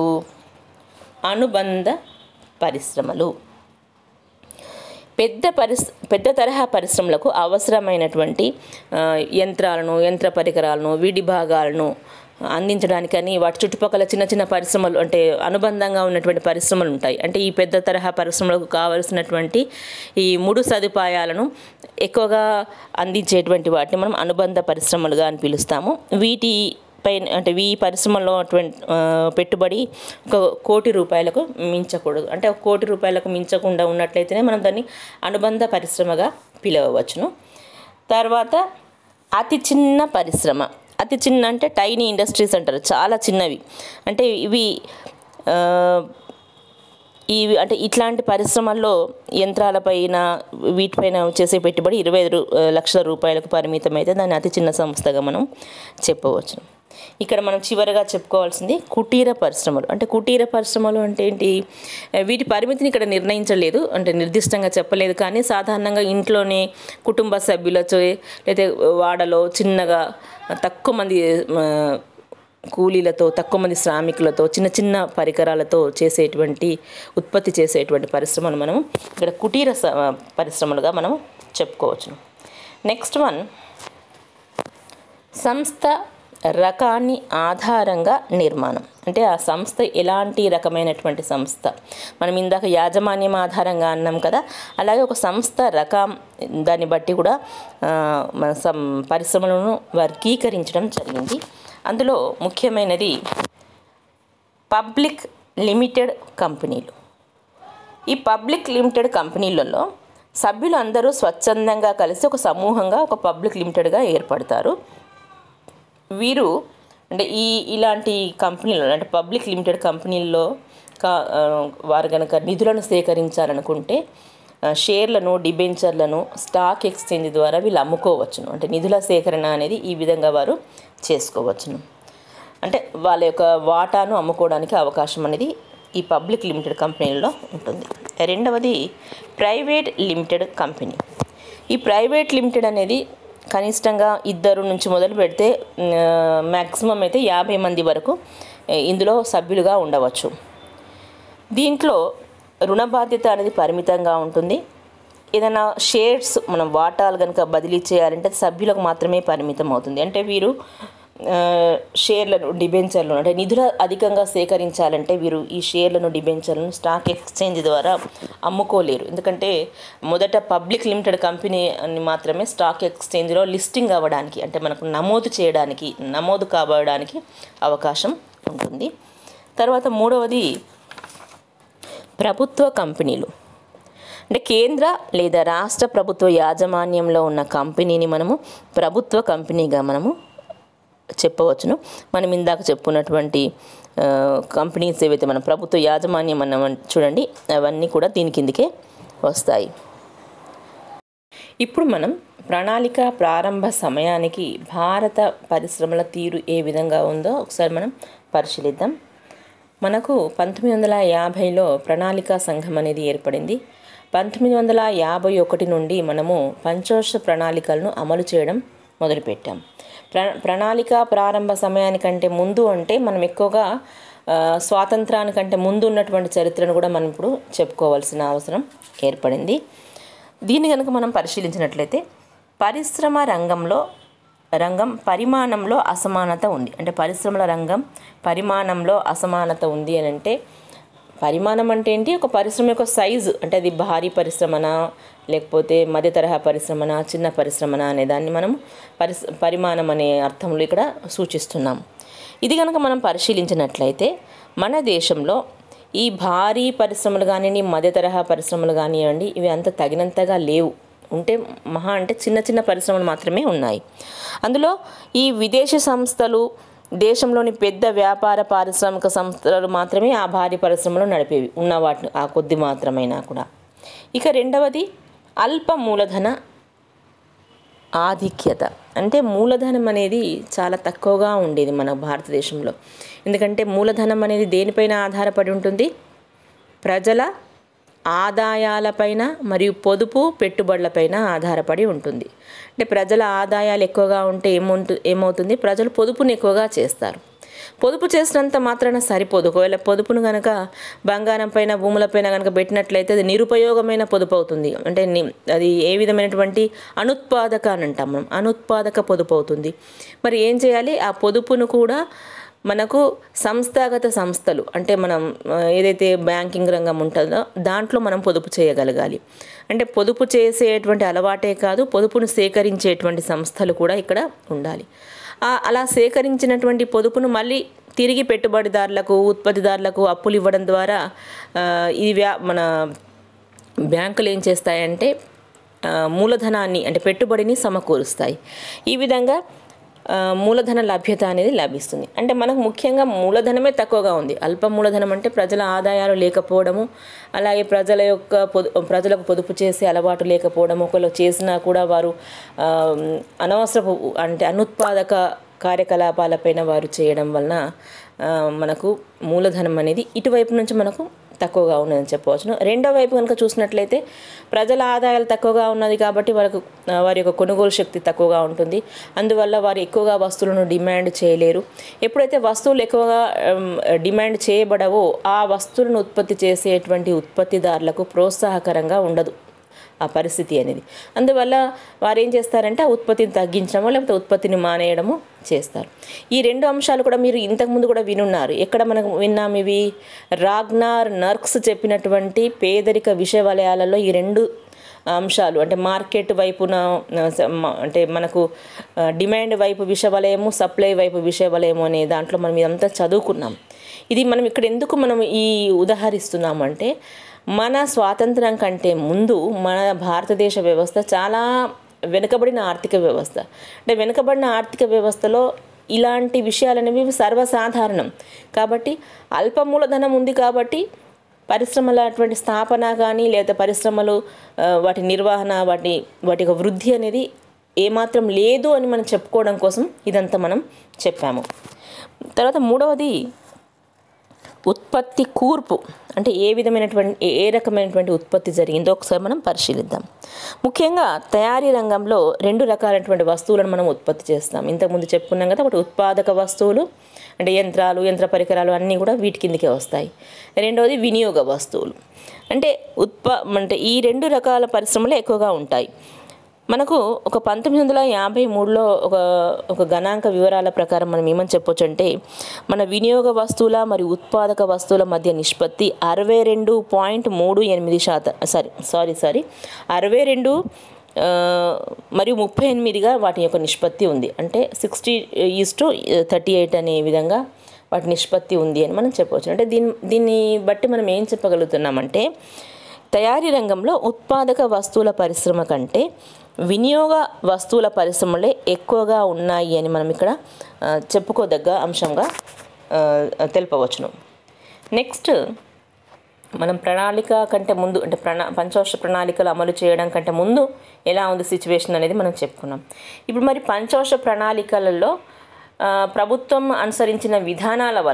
A: అనుబంధ పరిశ్రమలు పెద్ద పరిస్ పెద్ద తరహా పరిశ్రమలకు అవసరమైనటువంటి ఆ, యంత్రాలను యంత్ర పరికరాలను విడి భాగాలను అందించడానికని వాటి చుట్టుపక్కల చిన్న చిన్న పరిశ్రమలు అంటే అనుబంధంగా ఉన్నటువంటి పరిశ్రమలు ఉంటాయి అంటే ఈ పెద్ద తరహా పరిశ్రమలకు కావలసినటువంటి ఈ ముడు సదుపాయాలను ఎక్కువగా అందించేటువంటి వాటిని మనం అనుబంధ పరిశ్రమలుగా అని పిలుస్తాము వీటి పైన అంటే ఈ పరిశ్రమలో అటువంటి ఆ, పెట్టుబడి ఒక కోటి రూపాయలకు మించకూడదు అంటే ఒక కోటి రూపాయలకు మించకుండా ఉన్నట్లయితేనే మనం దాన్ని అనుబంధ పరిశ్రమగా పిలవవచ్చును తర్వాత అతి చిన్న పరిశ్రమ అతి చిన్న అంటే టైనీ ఇండస్ట్రీస్ అంటారు చాలా చిన్నవి అంటే ఇవి ఆ, ఈ అంటే ఇట్లాంటి పరిశ్రమల్లో యంత్రాలపైన వీటిపైన చేసే పెట్టుబడి ఇరవై ఐదు రూ- లక్షల రూపాయలకు పరిమితం అయితే దాన్ని అతి చిన్న సంస్థగా మనం చెప్పవచ్చు ఇక్కడ మనం చివరగా చెప్పుకోవాల్సింది కుటీర పరిశ్రమలు అంటే కుటీర పరిశ్రమలు అంటే ఏంటి వీటి పరిమితిని ఇక్కడ నిర్ణయించలేదు అంటే నిర్దిష్టంగా చెప్పలేదు కానీ సాధారణంగా ఇంట్లోనే కుటుంబ సభ్యులతో లేదా వాడలో చిన్నగా తక్కువ మంది ఆ, కూలీలతో తక్కువ మంది శ్రామికులతో చిన్న చిన్న పరికరాలతో చేసేటువంటి ఉత్పత్తి చేసేటువంటి పరిశ్రమలు మనం ఇక్కడ కుటీర స- పరిశ్రమలుగా మనం చెప్పుకోవచ్చు నెక్స్ట్ వన్ సంస్థ రకాన్ని ఆధారంగా నిర్మాణం అంటే ఆ సంస్థ ఎలాంటి రకమైనటువంటి సంస్థ మనం ఇందాక యాజమాన్యం ఆధారంగా అన్నాం కదా అలాగే ఒక సంస్థ రకం దాన్ని బట్టి కూడా ఆ, మన సం పరిశ్రమలను వర్గీకరించడం జరిగింది అందులో ముఖ్యమైనది పబ్లిక్ లిమిటెడ్ కంపెనీలు ఈ పబ్లిక్ లిమిటెడ్ కంపెనీలలో సభ్యులు అందరూ స్వచ్ఛందంగా కలిసి ఒక సమూహంగా ఒక పబ్లిక్ లిమిటెడ్గా ఏర్పడతారు వీరు అంటే ఈ ఇలాంటి కంపెనీలు అంటే పబ్లిక్ లిమిటెడ్ కంపెనీల్లో కా ఆ, వారు కనుక నిధులను సేకరించాలనుకుంటే ఆ, షేర్లను డిబెంచర్లను స్టాక్ ఎక్స్చేంజ్ ద్వారా వీళ్ళు అమ్ముకోవచ్చును అంటే నిధుల సేకరణ అనేది ఈ విధంగా వారు చేసుకోవచ్చును అంటే వాళ్ళ యొక్క వాటాను అమ్ముకోవడానికి అవకాశం అనేది ఈ పబ్లిక్ లిమిటెడ్ కంపెనీల్లో ఉంటుంది రెండవది ప్రైవేట్ లిమిటెడ్ కంపెనీ ఈ ప్రైవేట్ లిమిటెడ్ అనేది కనిష్టంగా ఇద్దరు నుంచి మొదలు పెడితే మ్యాక్సిమం అయితే యాభై మంది వరకు ఆ, ఇందులో సభ్యులుగా ఉండవచ్చు దీంట్లో రుణ బాధ్యత అనేది పరిమితంగా ఉంటుంది ఏదైనా షేర్స్ మనం వాటాలు కనుక బదిలీ చేయాలంటే సభ్యులకు మాత్రమే పరిమితం అవుతుంది అంటే వీరు ఆ, షేర్లను డిబెంచర్లను అంటే నిధులు అధికంగా సేకరించాలంటే వీరు ఈ షేర్లను డిబెంచర్లను స్టాక్ ఎక్స్చేంజ్ ద్వారా అమ్ముకోలేరు ఎందుకంటే మొదట పబ్లిక్ లిమిటెడ్ కంపెనీ అని మాత్రమే స్టాక్ ఎక్స్చేంజ్లో లిస్టింగ్ అవ్వడానికి అంటే మనకు నమోదు చేయడానికి నమోదు కాబడడానికి అవకాశం ఉంటుంది తర్వాత మూడవది ప్రభుత్వ కంపెనీలు అంటే కేంద్ర లేదా రాష్ట్ర ప్రభుత్వ యాజమాన్యంలో ఉన్న కంపెనీని మనము ప్రభుత్వ కంపెనీగా మనము చెప్పవచ్చును మనం ఇందాక చెప్పుకున్నటువంటి ఆ, కంపెనీస్ ఏవైతే మనం ప్రభుత్వ యాజమాన్యం అన్న చూడండి అవన్నీ కూడా దీని కిందకే వస్తాయి ఇప్పుడు మనం ప్రణాళిక ప్రారంభ సమయానికి భారత పరిశ్రమల తీరు ఏ విధంగా ఉందో ఒకసారి మనం పరిశీలిద్దాం మనకు పంతొమ్మిది వందల యాభైలో ప్రణాళికా సంఘం అనేది ఏర్పడింది పంతొమ్మిది వందల యాభై ఒకటి నుండి మనము పంచవర్ష ప్రణాళికలను అమలు చేయడం మొదలుపెట్టాం ప్ర ప్రణాళిక ప్రారంభ సమయానికంటే ముందు అంటే మనం ఎక్కువగా ఆ, స్వాతంత్రానికంటే ముందు ఉన్నటువంటి చరిత్రను కూడా మనం ఇప్పుడు చెప్పుకోవాల్సిన అవసరం ఏర్పడింది దీన్ని కనుక మనం పరిశీలించినట్లయితే పరిశ్రమ రంగంలో రంగం పరిమాణంలో అసమానత ఉంది అంటే పరిశ్రమల రంగం పరిమాణంలో అసమానత ఉంది అని అంటే పరిమాణం అంటే ఏంటి ఒక పరిశ్రమ యొక్క సైజు అంటే అది భారీ పరిశ్రమనా లేకపోతే మధ్య తరహా పరిశ్రమనా చిన్న పరిశ్రమనా అనే దాన్ని మనం పరిస్ పరిమాణం అనే అర్థంలో ఇక్కడ సూచిస్తున్నాం ఇది కనుక మనం పరిశీలించినట్లయితే మన దేశంలో ఈ భారీ పరిశ్రమలు కానివ్వండి మధ్య తరహా పరిశ్రమలు కానివ్వండి ఇవి అంత తగినంతగా లేవు ఉంటే మహా అంటే చిన్న చిన్న పరిశ్రమలు మాత్రమే ఉన్నాయి అందులో ఈ విదేశీ సంస్థలు దేశంలోని పెద్ద వ్యాపార పారిశ్రామిక సంస్థలు మాత్రమే ఆ భారీ పరిశ్రమలు నడిపేవి ఉన్న వాటిని ఆ కొద్ది మాత్రమైనా కూడా ఇక రెండవది అల్ప మూలధన ఆధిక్యత అంటే మూలధనం అనేది చాలా తక్కువగా ఉండేది మన భారతదేశంలో ఎందుకంటే మూలధనం అనేది దేనిపైన ఆధారపడి ఉంటుంది ప్రజల ఆదాయాలపైన మరియు పొదుపు పెట్టుబడులపైన ఆధారపడి ఉంటుంది అంటే ప్రజల ఆదాయాలు ఎక్కువగా ఉంటే ఏముంటు ఏమవుతుంది ప్రజలు పొదుపుని ఎక్కువగా చేస్తారు పొదుపు చేసినంత మాత్రాన సరిపోదు ఒకవేళ పొదుపును కనుక బంగారం పైన భూములపైన కనుక పెట్టినట్లయితే అది నిరుపయోగమైన పొదుపు అవుతుంది అంటే ని- అది ఏ విధమైనటువంటి అనుత్పాదక అని అంటాం మనం అనుత్పాదక పొదుపు అవుతుంది మరి ఏం చేయాలి ఆ పొదుపును కూడా మనకు సంస్థాగత సంస్థలు అంటే మనం ఆ, ఏదైతే బ్యాంకింగ్ రంగం ఉంటుందో దాంట్లో మనం పొదుపు చేయగలగాలి అంటే పొదుపు చేసేటువంటి అలవాటే కాదు పొదుపును సేకరించేటువంటి సంస్థలు కూడా ఇక్కడ ఉండాలి ఆ- అలా సేకరించినటువంటి పొదుపును మళ్ళీ తిరిగి పెట్టుబడిదారులకు ఉత్పత్తిదారులకు అప్పులు ఇవ్వడం ద్వారా ఆ, ఈ వ్యా మన బ్యాంకులు ఏం చేస్తాయంటే ఆ, మూలధనాన్ని అంటే పెట్టుబడిని సమకూరుస్తాయి ఈ విధంగా ఆ, మూలధన లభ్యత అనేది లభిస్తుంది అంటే మనకు ముఖ్యంగా మూలధనమే తక్కువగా ఉంది అల్ప మూలధనం అంటే ప్రజల ఆదాయాలు లేకపోవడము అలాగే ప్రజల యొక్క పొదు ప్రజలకు పొదుపు చేసే అలవాటు లేకపోవడం ఒకవేళ చేసినా కూడా వారు ఆ, అనవసరపు అంటే అనుత్పాదక కార్యకలాపాలపైన వారు చేయడం వలన ఆ, మనకు మూలధనం అనేది ఇటువైపు నుంచి మనకు తక్కువగా ఉన్నదని చెప్పవచ్చును రెండో వైపు కనుక చూసినట్లయితే ప్రజల ఆదాయాలు తక్కువగా ఉన్నది కాబట్టి వారికి ఆ, వారి యొక్క కొనుగోలు శక్తి తక్కువగా ఉంటుంది అందువల్ల వారు ఎక్కువగా వస్తువులను డిమాండ్ చేయలేరు ఎప్పుడైతే వస్తువులు ఎక్కువగా ఉమ్, డిమాండ్ చేయబడవో ఆ వస్తువులను ఉత్పత్తి చేసేటువంటి ఉత్పత్తిదారులకు ప్రోత్సాహకరంగా ఉండదు ఆ పరిస్థితి అనేది అందువల్ల వారు ఏం చేస్తారంటే ఆ ఉత్పత్తిని తగ్గించడమో లేకపోతే ఉత్పత్తిని మానేయడము చేస్తారు ఈ రెండు అంశాలు కూడా మీరు ఇంతకుముందు కూడా వినున్నారు ఎక్కడ మనకు విన్నాం ఇవి రాగ్నార్ నర్క్స్ చెప్పినటువంటి పేదరిక విష వలయాలలో ఈ రెండు అంశాలు అంటే మార్కెట్ వైపున ఆ, స- మ- అంటే మనకు ఆ, డిమాండ్ వైపు విషవలయము సప్లై వైపు విషవలయము అనే దాంట్లో మనం ఇదంతా చదువుకున్నాం ఇది మనం ఇక్కడ ఎందుకు మనం ఈ ఉదాహరిస్తున్నామంటే మన స్వాతంత్రం కంటే ముందు మన భారతదేశ వ్యవస్థ చాలా వెనుకబడిన ఆర్థిక వ్యవస్థ అంటే వెనుకబడిన ఆర్థిక వ్యవస్థలో ఇలాంటి విషయాలు అనేవి సర్వసాధారణం కాబట్టి అల్ప మూలధనం ఉంది కాబట్టి పరిశ్రమల అటువంటి స్థాపన కానీ లేదా పరిశ్రమలు ఆ, వాటి నిర్వహణ వాటి వాటి యొక్క వృద్ధి అనేది ఏమాత్రం లేదు అని మనం చెప్పుకోవడం కోసం ఇదంతా మనం చెప్పాము తర్వాత మూడవది ఉత్పత్తి కూర్పు అంటే ఏ విధమైనటువంటి ఏ- ఏ రకమైనటువంటి ఉత్పత్తి జరిగిందో ఒకసారి మనం పరిశీలిద్దాం ముఖ్యంగా తయారీ రంగంలో రెండు రకాలైనటువంటి వస్తువులను మనం ఉత్పత్తి చేస్తాం ఇంతకుముందు చెప్పుకున్నాం కదా ఒకటి ఉత్పాదక వస్తువులు అంటే యంత్రాలు యంత్ర పరికరాలు అన్నీ కూడా వీటి కిందకే వస్తాయి రెండవది వినియోగ వస్తువులు అంటే ఉత్పా అంటే ఈ రెండు రకాల పరిశ్రమలు ఎక్కువగా ఉంటాయి మనకు ఒక పంతొమ్మిది వందల యాభై మూడులో ఒక ఒక గణాంక వివరాల ప్రకారం మనం ఏమని చెప్పొచ్చు అంటే మన వినియోగ వస్తువుల మరియు ఉత్పాదక వస్తువుల మధ్య నిష్పత్తి అరవై రెండు పాయింట్ మూడు ఎనిమిది శాతం సారీ సారీ సారీ అరవై రెండు ఆ, మరియు ముప్పై ఎనిమిదిగా వాటి యొక్క నిష్పత్తి ఉంది అంటే sixty is to thirty eight అనే విధంగా వాటి నిష్పత్తి ఉంది అని మనం చెప్పవచ్చు అంటే దీన్ని దీన్ని బట్టి మనం ఏం చెప్పగలుగుతున్నామంటే తయారీ రంగంలో ఉత్పాదక వస్తువుల పరిశ్రమ కంటే వినియోగ వస్తువుల పరిశ్రమలే ఎక్కువగా ఉన్నాయి అని మనం ఇక్కడ ఆ, చెప్పుకోదగ్గ అంశంగా ఆ, తెలుపవచ్చును నెక్స్ట్ మనం ప్రణాళిక కంటే ముందు అంటే ప్రణా పంచవర్ష ప్రణాళికలు అమలు చేయడం కంటే ముందు ఎలా ఉంది సిచ్యువేషన్ అనేది మనం చెప్పుకున్నాం ఇప్పుడు మరి పంచవర్ష ప్రణాళికలలో ఆ, ప్రభుత్వం అనుసరించిన విధానాల వలన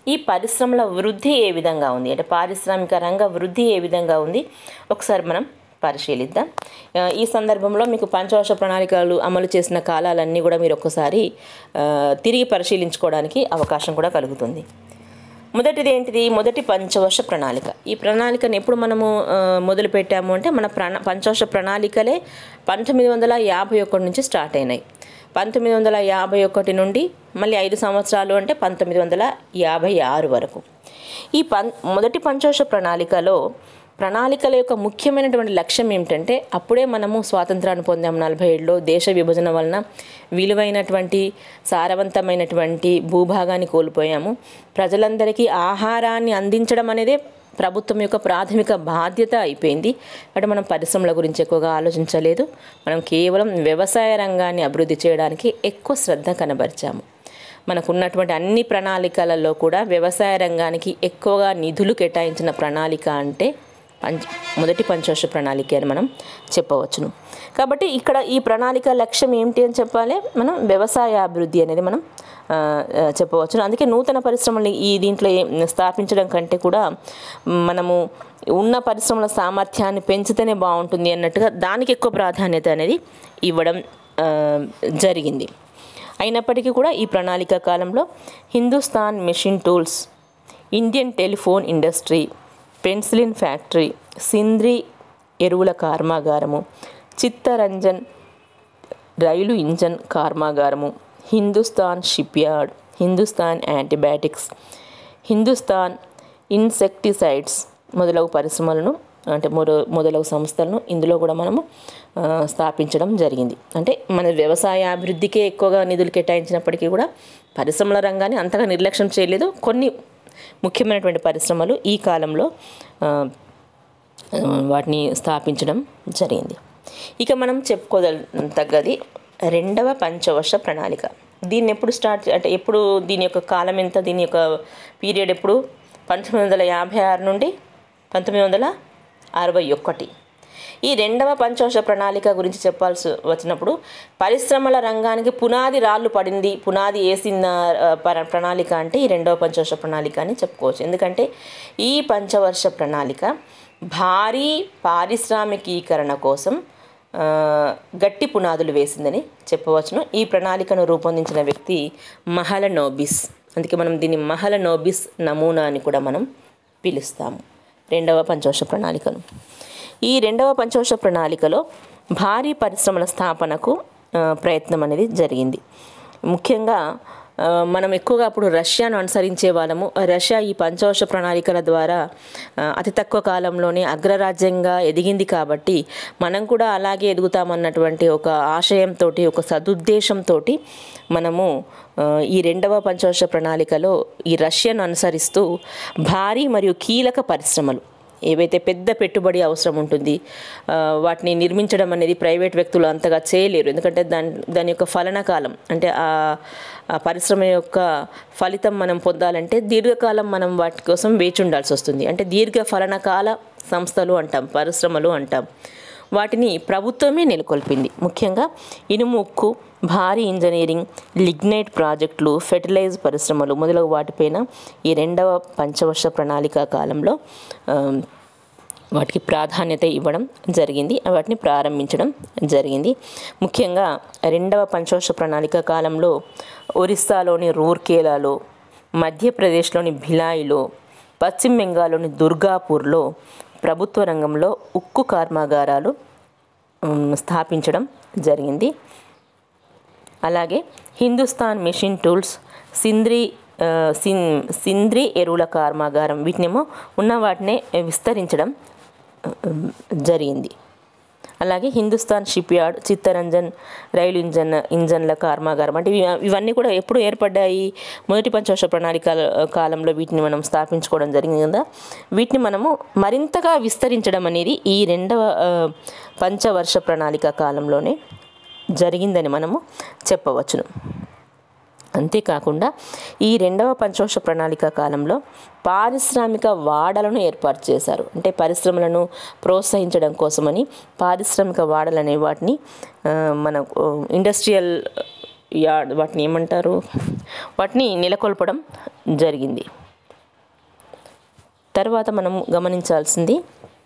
A: ఈ పరిశ్రమల వృద్ధి ఏ విధంగా ఉంది అంటే పారిశ్రామిక రంగ వృద్ధి ఏ విధంగా ఉంది ఒకసారి మనం పరిశీలిద్దాం ఆ, ఈ సందర్భంలో మీకు పంచవర్ష ప్రణాళికలు అమలు చేసిన కాలాలన్నీ కూడా మీరు ఒక్కసారి ఆ, తిరిగి పరిశీలించుకోవడానికి అవకాశం కూడా కలుగుతుంది మొదటిది ఏంటిది మొదటి పంచవర్ష ప్రణాళిక ఈ ప్రణాళికను ఎప్పుడు మనము ఆ, మొదలు పెట్టాము అంటే మన ప్రణా పంచవర్ష ప్రణాళికలే పంతొమ్మిది వందల యాభై ఒకటి నుంచి స్టార్ట్ అయినాయి పంతొమ్మిది వందల యాభై ఒకటి నుండి మళ్ళీ ఐదు సంవత్సరాలు అంటే పంతొమ్మిది వందల యాభై ఆరు వరకు ఈ పం మొదటి పంచవర్ష ప్రణాళికలో ప్రణాళికల యొక్క ముఖ్యమైనటువంటి లక్ష్యం ఏమిటంటే అప్పుడే మనము స్వాతంత్రాన్ని పొందాము నలభై ఏడులో దేశ విభజన వలన విలువైనటువంటి సారవంతమైనటువంటి భూభాగాన్ని కోల్పోయాము ప్రజలందరికీ ఆహారాన్ని అందించడం అనేదే ప్రభుత్వం యొక్క ప్రాథమిక బాధ్యత అయిపోయింది అంటే మనం పరిశ్రమల గురించి ఎక్కువగా ఆలోచించలేదు మనం కేవలం వ్యవసాయ రంగాన్ని అభివృద్ధి చేయడానికి ఎక్కువ శ్రద్ధ కనబరిచాము మనకు ఉన్నటువంటి అన్ని ప్రణాళికలలో కూడా వ్యవసాయ రంగానికి ఎక్కువగా నిధులు కేటాయించిన ప్రణాళిక అంటే పంచ మొదటి పంచవర్ష ప్రణాళిక అని మనం చెప్పవచ్చును కాబట్టి ఇక్కడ ఈ ప్రణాళిక లక్ష్యం ఏమిటి అని చెప్పాలి మనం వ్యవసాయ అభివృద్ధి అనేది మనం ఆ, ఆ, చెప్పవచ్చును అందుకే నూతన పరిశ్రమలు ఈ దీంట్లో ఏం- స్థాపించడం కంటే కూడా మనము ఉన్న పరిశ్రమల సామర్థ్యాన్ని పెంచితేనే బాగుంటుంది అన్నట్టుగా దానికి ఎక్కువ ప్రాధాన్యత అనేది ఇవ్వడం ఆ, జరిగింది అయినప్పటికీ కూడా ఈ ప్రణాళిక కాలంలో హిందుస్థాన్ మెషిన్ టూల్స్ ఇండియన్ టెలిఫోన్ ఇండస్ట్రీ పెన్సిలిన్ ఫ్యాక్టరీ సింద్రి ఎరువుల కర్మాగారము చిత్తరంజన్ రైలు ఇంజన్ కర్మాగారము హిందుస్థాన్ షిప్ యార్డ్ హిందుస్థాన్ యాంటీబయాటిక్స్ హిందుస్థాన్ ఇన్సెక్టిసైడ్స్ మొదలగు పరిశ్రమలను అంటే మొద మొదలగు సంస్థలను ఇందులో కూడా మనము ఆ, స్థాపించడం జరిగింది అంటే మన వ్యవసాయ అభివృద్ధికే ఎక్కువగా నిధులు కేటాయించినప్పటికీ కూడా పరిశ్రమల రంగాన్ని అంతగా నిర్లక్ష్యం చేయలేదు కొన్ని ముఖ్యమైనటువంటి పరిశ్రమలు ఈ కాలంలో ఆ, ఆ, వాటిని స్థాపించడం జరిగింది ఇక మనం చెప్పుకోదల్ తగ్గది రెండవ పంచవర్ష ప్రణాళిక దీన్ని ఎప్పుడు స్టార్ట్ అంటే ఎప్పుడు దీని యొక్క కాలం ఎంత దీని యొక్క పీరియడ్ ఎప్పుడు పంతొమ్మిది వందల యాభై ఆరు నుండి పంతొమ్మిది వందల అరవై ఒకటి ఈ రెండవ పంచవర్ష ప్రణాళిక గురించి చెప్పాల్సి వచ్చినప్పుడు పరిశ్రమల రంగానికి పునాది రాళ్ళు పడింది పునాది వేసిన ఆ, పర- ప్రణాళిక అంటే ఈ రెండవ పంచవర్ష ప్రణాళిక అని చెప్పుకోవచ్చు ఎందుకంటే ఈ పంచవర్ష ప్రణాళిక భారీ పారిశ్రామికీకరణ కోసం ఆ, గట్టి పునాదులు వేసిందని చెప్పవచ్చును ఈ ప్రణాళికను రూపొందించిన వ్యక్తి మహల నోబిస్ అందుకే మనం దీన్ని మహల నోబిస్ నమూనా అని కూడా మనం పిలుస్తాము రెండవ పంచవర్ష ప్రణాళికను ఈ రెండవ పంచవర్ష ప్రణాళికలో భారీ పరిశ్రమల స్థాపనకు ఆ, ప్రయత్నం అనేది జరిగింది ముఖ్యంగా ఆ, మనం ఎక్కువగా అప్పుడు రష్యాను అనుసరించే వాళ్ళము రష్యా ఈ పంచవర్ష ప్రణాళికల ద్వారా ఆ, అతి తక్కువ కాలంలోనే అగ్రరాజ్యంగా ఎదిగింది కాబట్టి మనం కూడా అలాగే ఎదుగుతామన్నటువంటి ఒక ఆశయంతో ఒక సదుద్దేశంతో మనము ఆ, ఈ రెండవ పంచవర్ష ప్రణాళికలో ఈ రష్యాను అనుసరిస్తూ భారీ మరియు కీలక పరిశ్రమలు ఏవైతే పెద్ద పెట్టుబడి అవసరం ఉంటుంది ఆ, వాటిని నిర్మించడం అనేది ప్రైవేట్ వ్యక్తులు అంతగా చేయలేరు ఎందుకంటే దాని దాని యొక్క ఫలన కాలం అంటే ఆ ఆ పరిశ్రమ యొక్క ఫలితం మనం పొందాలంటే దీర్ఘకాలం మనం వాటి కోసం వేచి ఉండాల్సి వస్తుంది అంటే దీర్ఘ ఫలనకాల సంస్థలు అంటాం పరిశ్రమలు అంటాం వాటిని ప్రభుత్వమే నెలకొల్పింది ముఖ్యంగా ఇనుము ఉక్కు భారీ ఇంజనీరింగ్ లిగ్నైట్ ప్రాజెక్టులు ఫెర్టిలైజ్ పరిశ్రమలు మొదలగు వాటిపైన ఈ రెండవ పంచవర్ష ప్రణాళిక కాలంలో ఆ, వాటికి ప్రాధాన్యత ఇవ్వడం జరిగింది వాటిని ప్రారంభించడం జరిగింది ముఖ్యంగా రెండవ పంచవర్ష ప్రణాళిక కాలంలో ఒరిస్సాలోని రూర్కేలాలో మధ్యప్రదేశ్లోని భిలాయిలో పశ్చిమ బెంగాల్లోని దుర్గాపూర్లో ప్రభుత్వ రంగంలో ఉక్కు కర్మాగారాలు ఉమ్, స్థాపించడం జరిగింది అలాగే హిందుస్థాన్ మెషిన్ టూల్స్ సింద్రి ఆ, సిన్ సింద్రి ఎరువుల కర్మాగారం వీటినేమో ఉన్న వాటినే విస్తరించడం ఆ, జరిగింది అలాగే హిందుస్థాన్ షిప్ యార్డ్ చిత్తరంజన్ రైలు ఇంజన్ ఇంజన్ల కర్మాగారం అంటే ఇవి- ఇవన్నీ కూడా ఎప్పుడు ఏర్పడ్డాయి మొదటి పంచవర్ష ప్రణాళిక కాలంలో వీటిని మనం స్థాపించుకోవడం జరిగింది కదా వీటిని మనము మరింతగా విస్తరించడం అనేది ఈ రెండవ ఆ, పంచవర్ష ప్రణాళిక కాలంలోనే జరిగిందని మనము చెప్పవచ్చును అంతేకాకుండా ఈ రెండవ పంచవర్ష ప్రణాళిక కాలంలో పారిశ్రామిక వాడలను ఏర్పాటు చేశారు అంటే పరిశ్రమలను ప్రోత్సహించడం కోసమని పారిశ్రామిక వాడలు అనే వాటిని ఆ, మన ఇండస్ట్రియల్ యార్డ్ వాటిని ఏమంటారు వాటిని నెలకొల్పడం జరిగింది తర్వాత మనం గమనించాల్సింది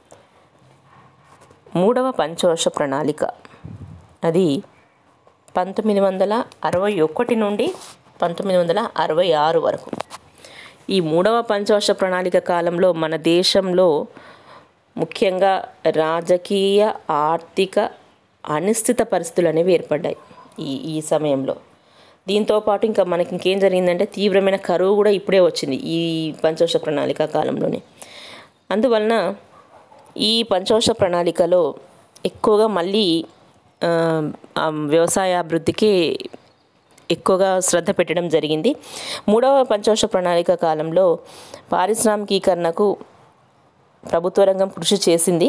A: మూడవ పంచవర్ష ప్రణాళిక అది పంతొమ్మిది వందల అరవై ఒకటి నుండి పంతొమ్మిది వందల అరవై ఆరు వరకు ఈ మూడవ పంచవర్ష ప్రణాళిక కాలంలో మన దేశంలో ముఖ్యంగా రాజకీయ ఆర్థిక అనిశ్చిత పరిస్థితులు అనేవి ఏర్పడ్డాయి ఈ ఈ సమయంలో దీంతో పాటు ఇంకా మనకి ఇంకేం జరిగిందంటే తీవ్రమైన కరువు కూడా ఇప్పుడే వచ్చింది ఈ పంచవర్ష ప్రణాళిక కాలంలోనే అందువలన ఈ పంచవర్ష ప్రణాళికలో ఎక్కువగా మళ్ళీ ఆ, ఆ వ్యవసాయ అభివృద్ధికి ఎక్కువగా శ్రద్ధ పెట్టడం జరిగింది మూడవ పంచవర్ష ప్రణాళిక కాలంలో పారిశ్రామికీకరణకు ప్రభుత్వ రంగం కృషి చేసింది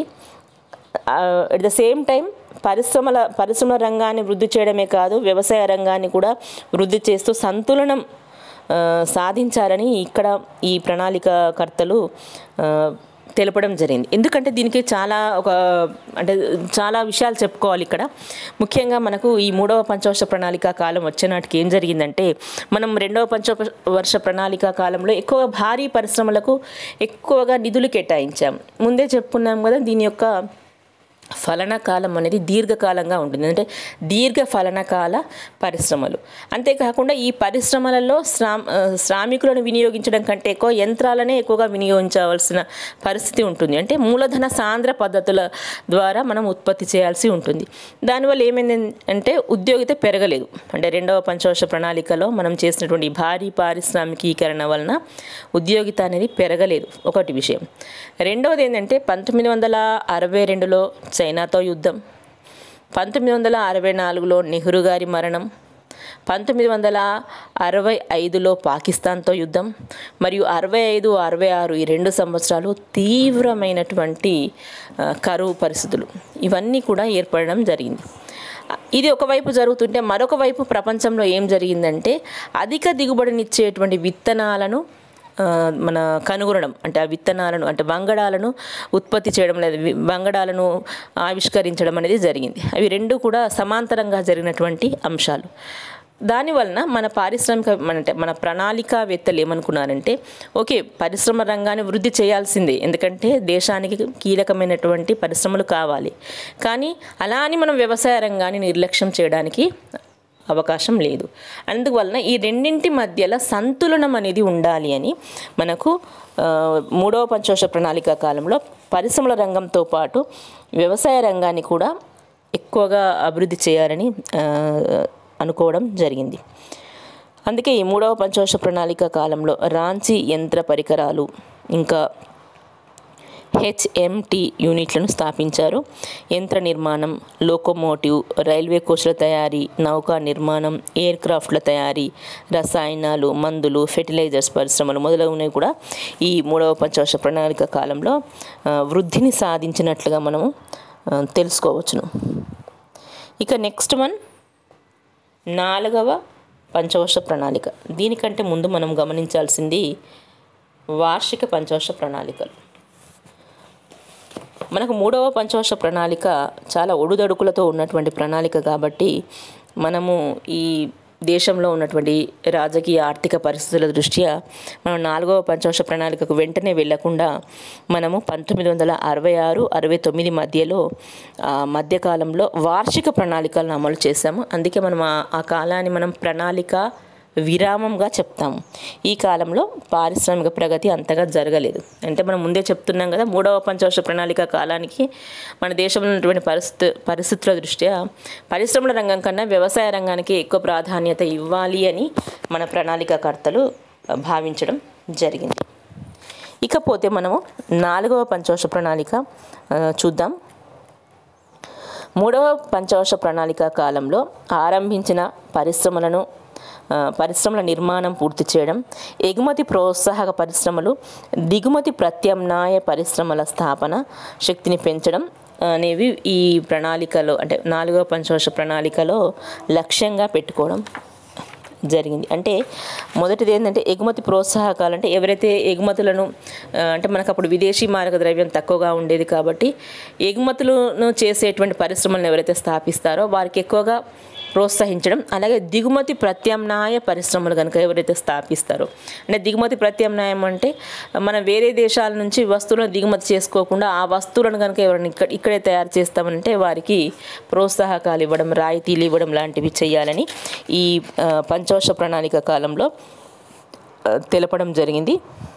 A: అట్ ద సేమ్ టైం పరిశ్రమల పరిశ్రమల రంగాన్ని వృద్ధి చేయడమే కాదు వ్యవసాయ రంగాన్ని కూడా వృద్ధి చేస్తూ సంతులనం ఆ, సాధించాలని ఇక్కడ ఈ ప్రణాళికకర్తలు ఆ, తెలపడం జరిగింది ఎందుకంటే దీనికి చాలా ఒక అంటే చాలా విషయాలు చెప్పుకోవాలి ఇక్కడ ముఖ్యంగా మనకు ఈ మూడవ పంచవర్ష ప్రణాళిక కాలం వచ్చే నాటికి ఏం జరిగిందంటే మనం రెండవ పంచ వర్ష ప్రణాళిక కాలంలో ఎక్కువ భారీ పరిశ్రమలకు ఎక్కువగా నిధులు కేటాయించాం ముందే చెప్పుకున్నాం కదా దీని యొక్క ఫలన కాలం అనేది దీర్ఘకాలంగా ఉంటుంది అంటే దీర్ఘ ఫలనకాల పరిశ్రమలు అంతేకాకుండా ఈ పరిశ్రమలలో శ్రా ఆ, శ్రామికులను వినియోగించడం కంటే ఎక్కువ యంత్రాలనే ఎక్కువగా వినియోగించవలసిన పరిస్థితి ఉంటుంది అంటే మూలధన సాంద్ర పద్ధతుల ద్వారా మనం ఉత్పత్తి చేయాల్సి ఉంటుంది దానివల్ల ఏమైంది అంటే ఉద్యోగిత పెరగలేదు అంటే రెండవ పంచవర్ష ప్రణాళికలో మనం చేసినటువంటి ఈ భారీ పారిశ్రామికీకరణ వలన ఉద్యోగిత అనేది పెరగలేదు ఒకటి విషయం రెండవది ఏంటంటే పంతొమ్మిది వందల అరవై రెండులో చైనాతో యుద్ధం పంతొమ్మిది వందల అరవై నాలుగులో నెహ్రూ గారి మరణం పంతొమ్మిది వందల అరవై ఐదులో పాకిస్తాన్తో యుద్ధం మరియు అరవై ఐదు అరవై ఆరు ఈ రెండు సంవత్సరాలు తీవ్రమైనటువంటి ఆ, కరువు పరిస్థితులు ఇవన్నీ కూడా ఏర్పడడం జరిగింది ఇది ఒకవైపు జరుగుతుంటే మరొక వైపు ప్రపంచంలో ఏం జరిగిందంటే అధిక దిగుబడినిచ్చేటువంటి విత్తనాలను ఆ, మన కనుగొనడం అంటే ఆ విత్తనాలను అంటే వంగడాలను ఉత్పత్తి చేయడం లేదా వి- వంగడాలను ఆవిష్కరించడం అనేది జరిగింది అవి రెండు కూడా సమాంతరంగా జరిగినటువంటి అంశాలు దానివలన మన పారిశ్రామిక మన అంటే మన ప్రణాళికావేత్తలు ఏమనుకున్నారంటే ఓకే పరిశ్రమ రంగాన్ని వృద్ధి చేయాల్సిందే ఎందుకంటే దేశానికి కీలకమైనటువంటి పరిశ్రమలు కావాలి కానీ అలా అని మనం వ్యవసాయ రంగాన్ని నిర్లక్ష్యం చేయడానికి అవకాశం లేదు అందువలన ఈ రెండింటి మధ్యలో సంతులనం అనేది ఉండాలి అని మనకు ఆ, మూడవ పంచవర్ష ప్రణాళిక కాలంలో పరిశ్రమల రంగంతో పాటు వ్యవసాయ రంగాన్ని కూడా ఎక్కువగా అభివృద్ధి చేయాలని ఆ, అనుకోవడం జరిగింది అందుకే ఈ మూడవ పంచవర్ష ప్రణాళిక కాలంలో రాంచీ యంత్ర పరికరాలు ఇంకా హెచ్ఎంటి యూనిట్లను స్థాపించారు యంత్ర నిర్మాణం లోకోమోటివ్ రైల్వే కోచ్ల తయారీ నౌకా నిర్మాణం ఎయిర్ క్రాఫ్ట్ల తయారీ రసాయనాలు మందులు ఫెర్టిలైజర్స్ పరిశ్రమలు మొదలగునవి కూడా ఈ మూడవ పంచవర్ష ప్రణాళిక కాలంలో ఆ, వృద్ధిని సాధించినట్లుగా మనము ఆ, తెలుసుకోవచ్చును ఇక నెక్స్ట్ వన్ నాలుగవ పంచవర్ష ప్రణాళిక దీనికంటే ముందు మనం గమనించాల్సింది వార్షిక పంచవర్ష ప్రణాళికలు మనకు మూడవ పంచవర్ష ప్రణాళిక చాలా ఒడుదడుకులతో ఉన్నటువంటి ప్రణాళిక కాబట్టి మనము ఈ దేశంలో ఉన్నటువంటి రాజకీయ ఆర్థిక పరిస్థితుల దృష్ట్యా మనం నాలుగవ పంచవర్ష ప్రణాళికకు వెంటనే వెళ్లకుండా మనము పంతొమ్మిది వందల అరవై ఆరు అరవై తొమ్మిది మధ్యలో ఆ మధ్యకాలంలో వార్షిక ప్రణాళికలను అమలు చేశాము అందుకే మనం ఆ- ఆ కాలాన్ని మనం ప్రణాళిక విరామంగా చెప్తాము ఈ కాలంలో పారిశ్రామిక ప్రగతి అంతగా జరగలేదు అంటే మనం ముందే చెప్తున్నాం కదా మూడవ పంచవర్ష ప్రణాళిక కాలానికి మన దేశంలో ఉన్నటువంటి పరిస్థితి పరిస్థితుల దృష్ట్యా పరిశ్రమల రంగం కన్నా వ్యవసాయ రంగానికి ఎక్కువ ప్రాధాన్యత ఇవ్వాలి అని మన ప్రణాళికకర్తలు భావించడం జరిగింది ఇకపోతే మనము నాలుగవ పంచవర్ష ప్రణాళిక ఆ, చూద్దాం మూడవ పంచవర్ష ప్రణాళిక కాలంలో ఆరంభించిన పరిశ్రమలను ఆ, పరిశ్రమల నిర్మాణం పూర్తి చేయడం ఎగుమతి ప్రోత్సాహక పరిశ్రమలు దిగుమతి ప్రత్యామ్నాయ పరిశ్రమల స్థాపన శక్తిని పెంచడం అనేవి ఈ ప్రణాళికలో అంటే నాలుగవ పంచవర్ష ప్రణాళికలో లక్ష్యంగా పెట్టుకోవడం జరిగింది అంటే మొదటిది ఏంటంటే ఎగుమతి ప్రోత్సాహకాలు అంటే ఎవరైతే ఎగుమతులను ఆ, అంటే మనకు అప్పుడు విదేశీ మారక ద్రవ్యం తక్కువగా ఉండేది కాబట్టి ఎగుమతులను చేసేటువంటి పరిశ్రమలను ఎవరైతే స్థాపిస్తారో వారికి ఎక్కువగా ప్రోత్సహించడం అలాగే దిగుమతి ప్రత్యామ్నాయ పరిశ్రమలు కనుక ఎవరైతే స్థాపిస్తారో అంటే దిగుమతి ప్రత్యామ్నాయం అంటే మనం వేరే దేశాల నుంచి వస్తువులను దిగుమతి చేసుకోకుండా ఆ వస్తువులను కనుక ఎవరైనా ఇక్కడ ఇక్కడే తయారు చేస్తామంటే వారికి ప్రోత్సాహకాలు ఇవ్వడం రాయితీలు ఇవ్వడం లాంటివి చేయాలని ఈ ఆ, పంచవర్ష ప్రణాళిక కాలంలో ఆ, తెలపడం జరిగింది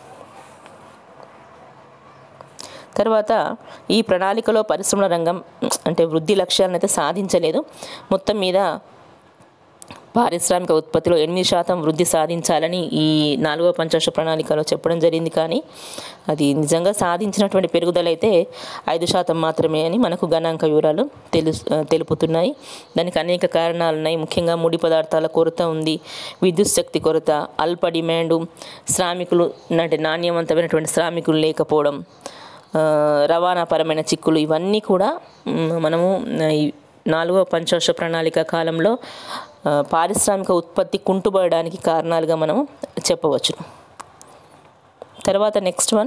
A: తర్వాత ఈ ప్రణాళికలో పరిశ్రమల రంగం అంటే వృద్ధి లక్ష్యాలను అయితే సాధించలేదు మొత్తం మీద పారిశ్రామిక ఉత్పత్తిలో ఎనిమిది శాతం వృద్ధి సాధించాలని ఈ నాలుగవ పంచవర్ష ప్రణాళికలో చెప్పడం జరిగింది కానీ అది నిజంగా సాధించినటువంటి పెరుగుదల అయితే ఐదు శాతం మాత్రమే అని మనకు గణాంక వివరాలు తెలు తెలుపుతున్నాయి దానికి అనేక కారణాలు ఉన్నాయి ముఖ్యంగా ముడి పదార్థాల కొరత ఉంది విద్యుత్ శక్తి కొరత అల్ప డిమాండు శ్రామికులు అంటే నాణ్యవంతమైనటువంటి శ్రామికులు లేకపోవడం ఆ, రవాణాపరమైన చిక్కులు ఇవన్నీ కూడా మ్, మనము ఆ, ఈ నాలుగవ పంచవర్ష ప్రణాళిక కాలంలో ఆ, పారిశ్రామిక ఉత్పత్తి కుంటుపడడానికి కారణాలుగా మనం చెప్పవచ్చు తర్వాత నెక్స్ట్ వన్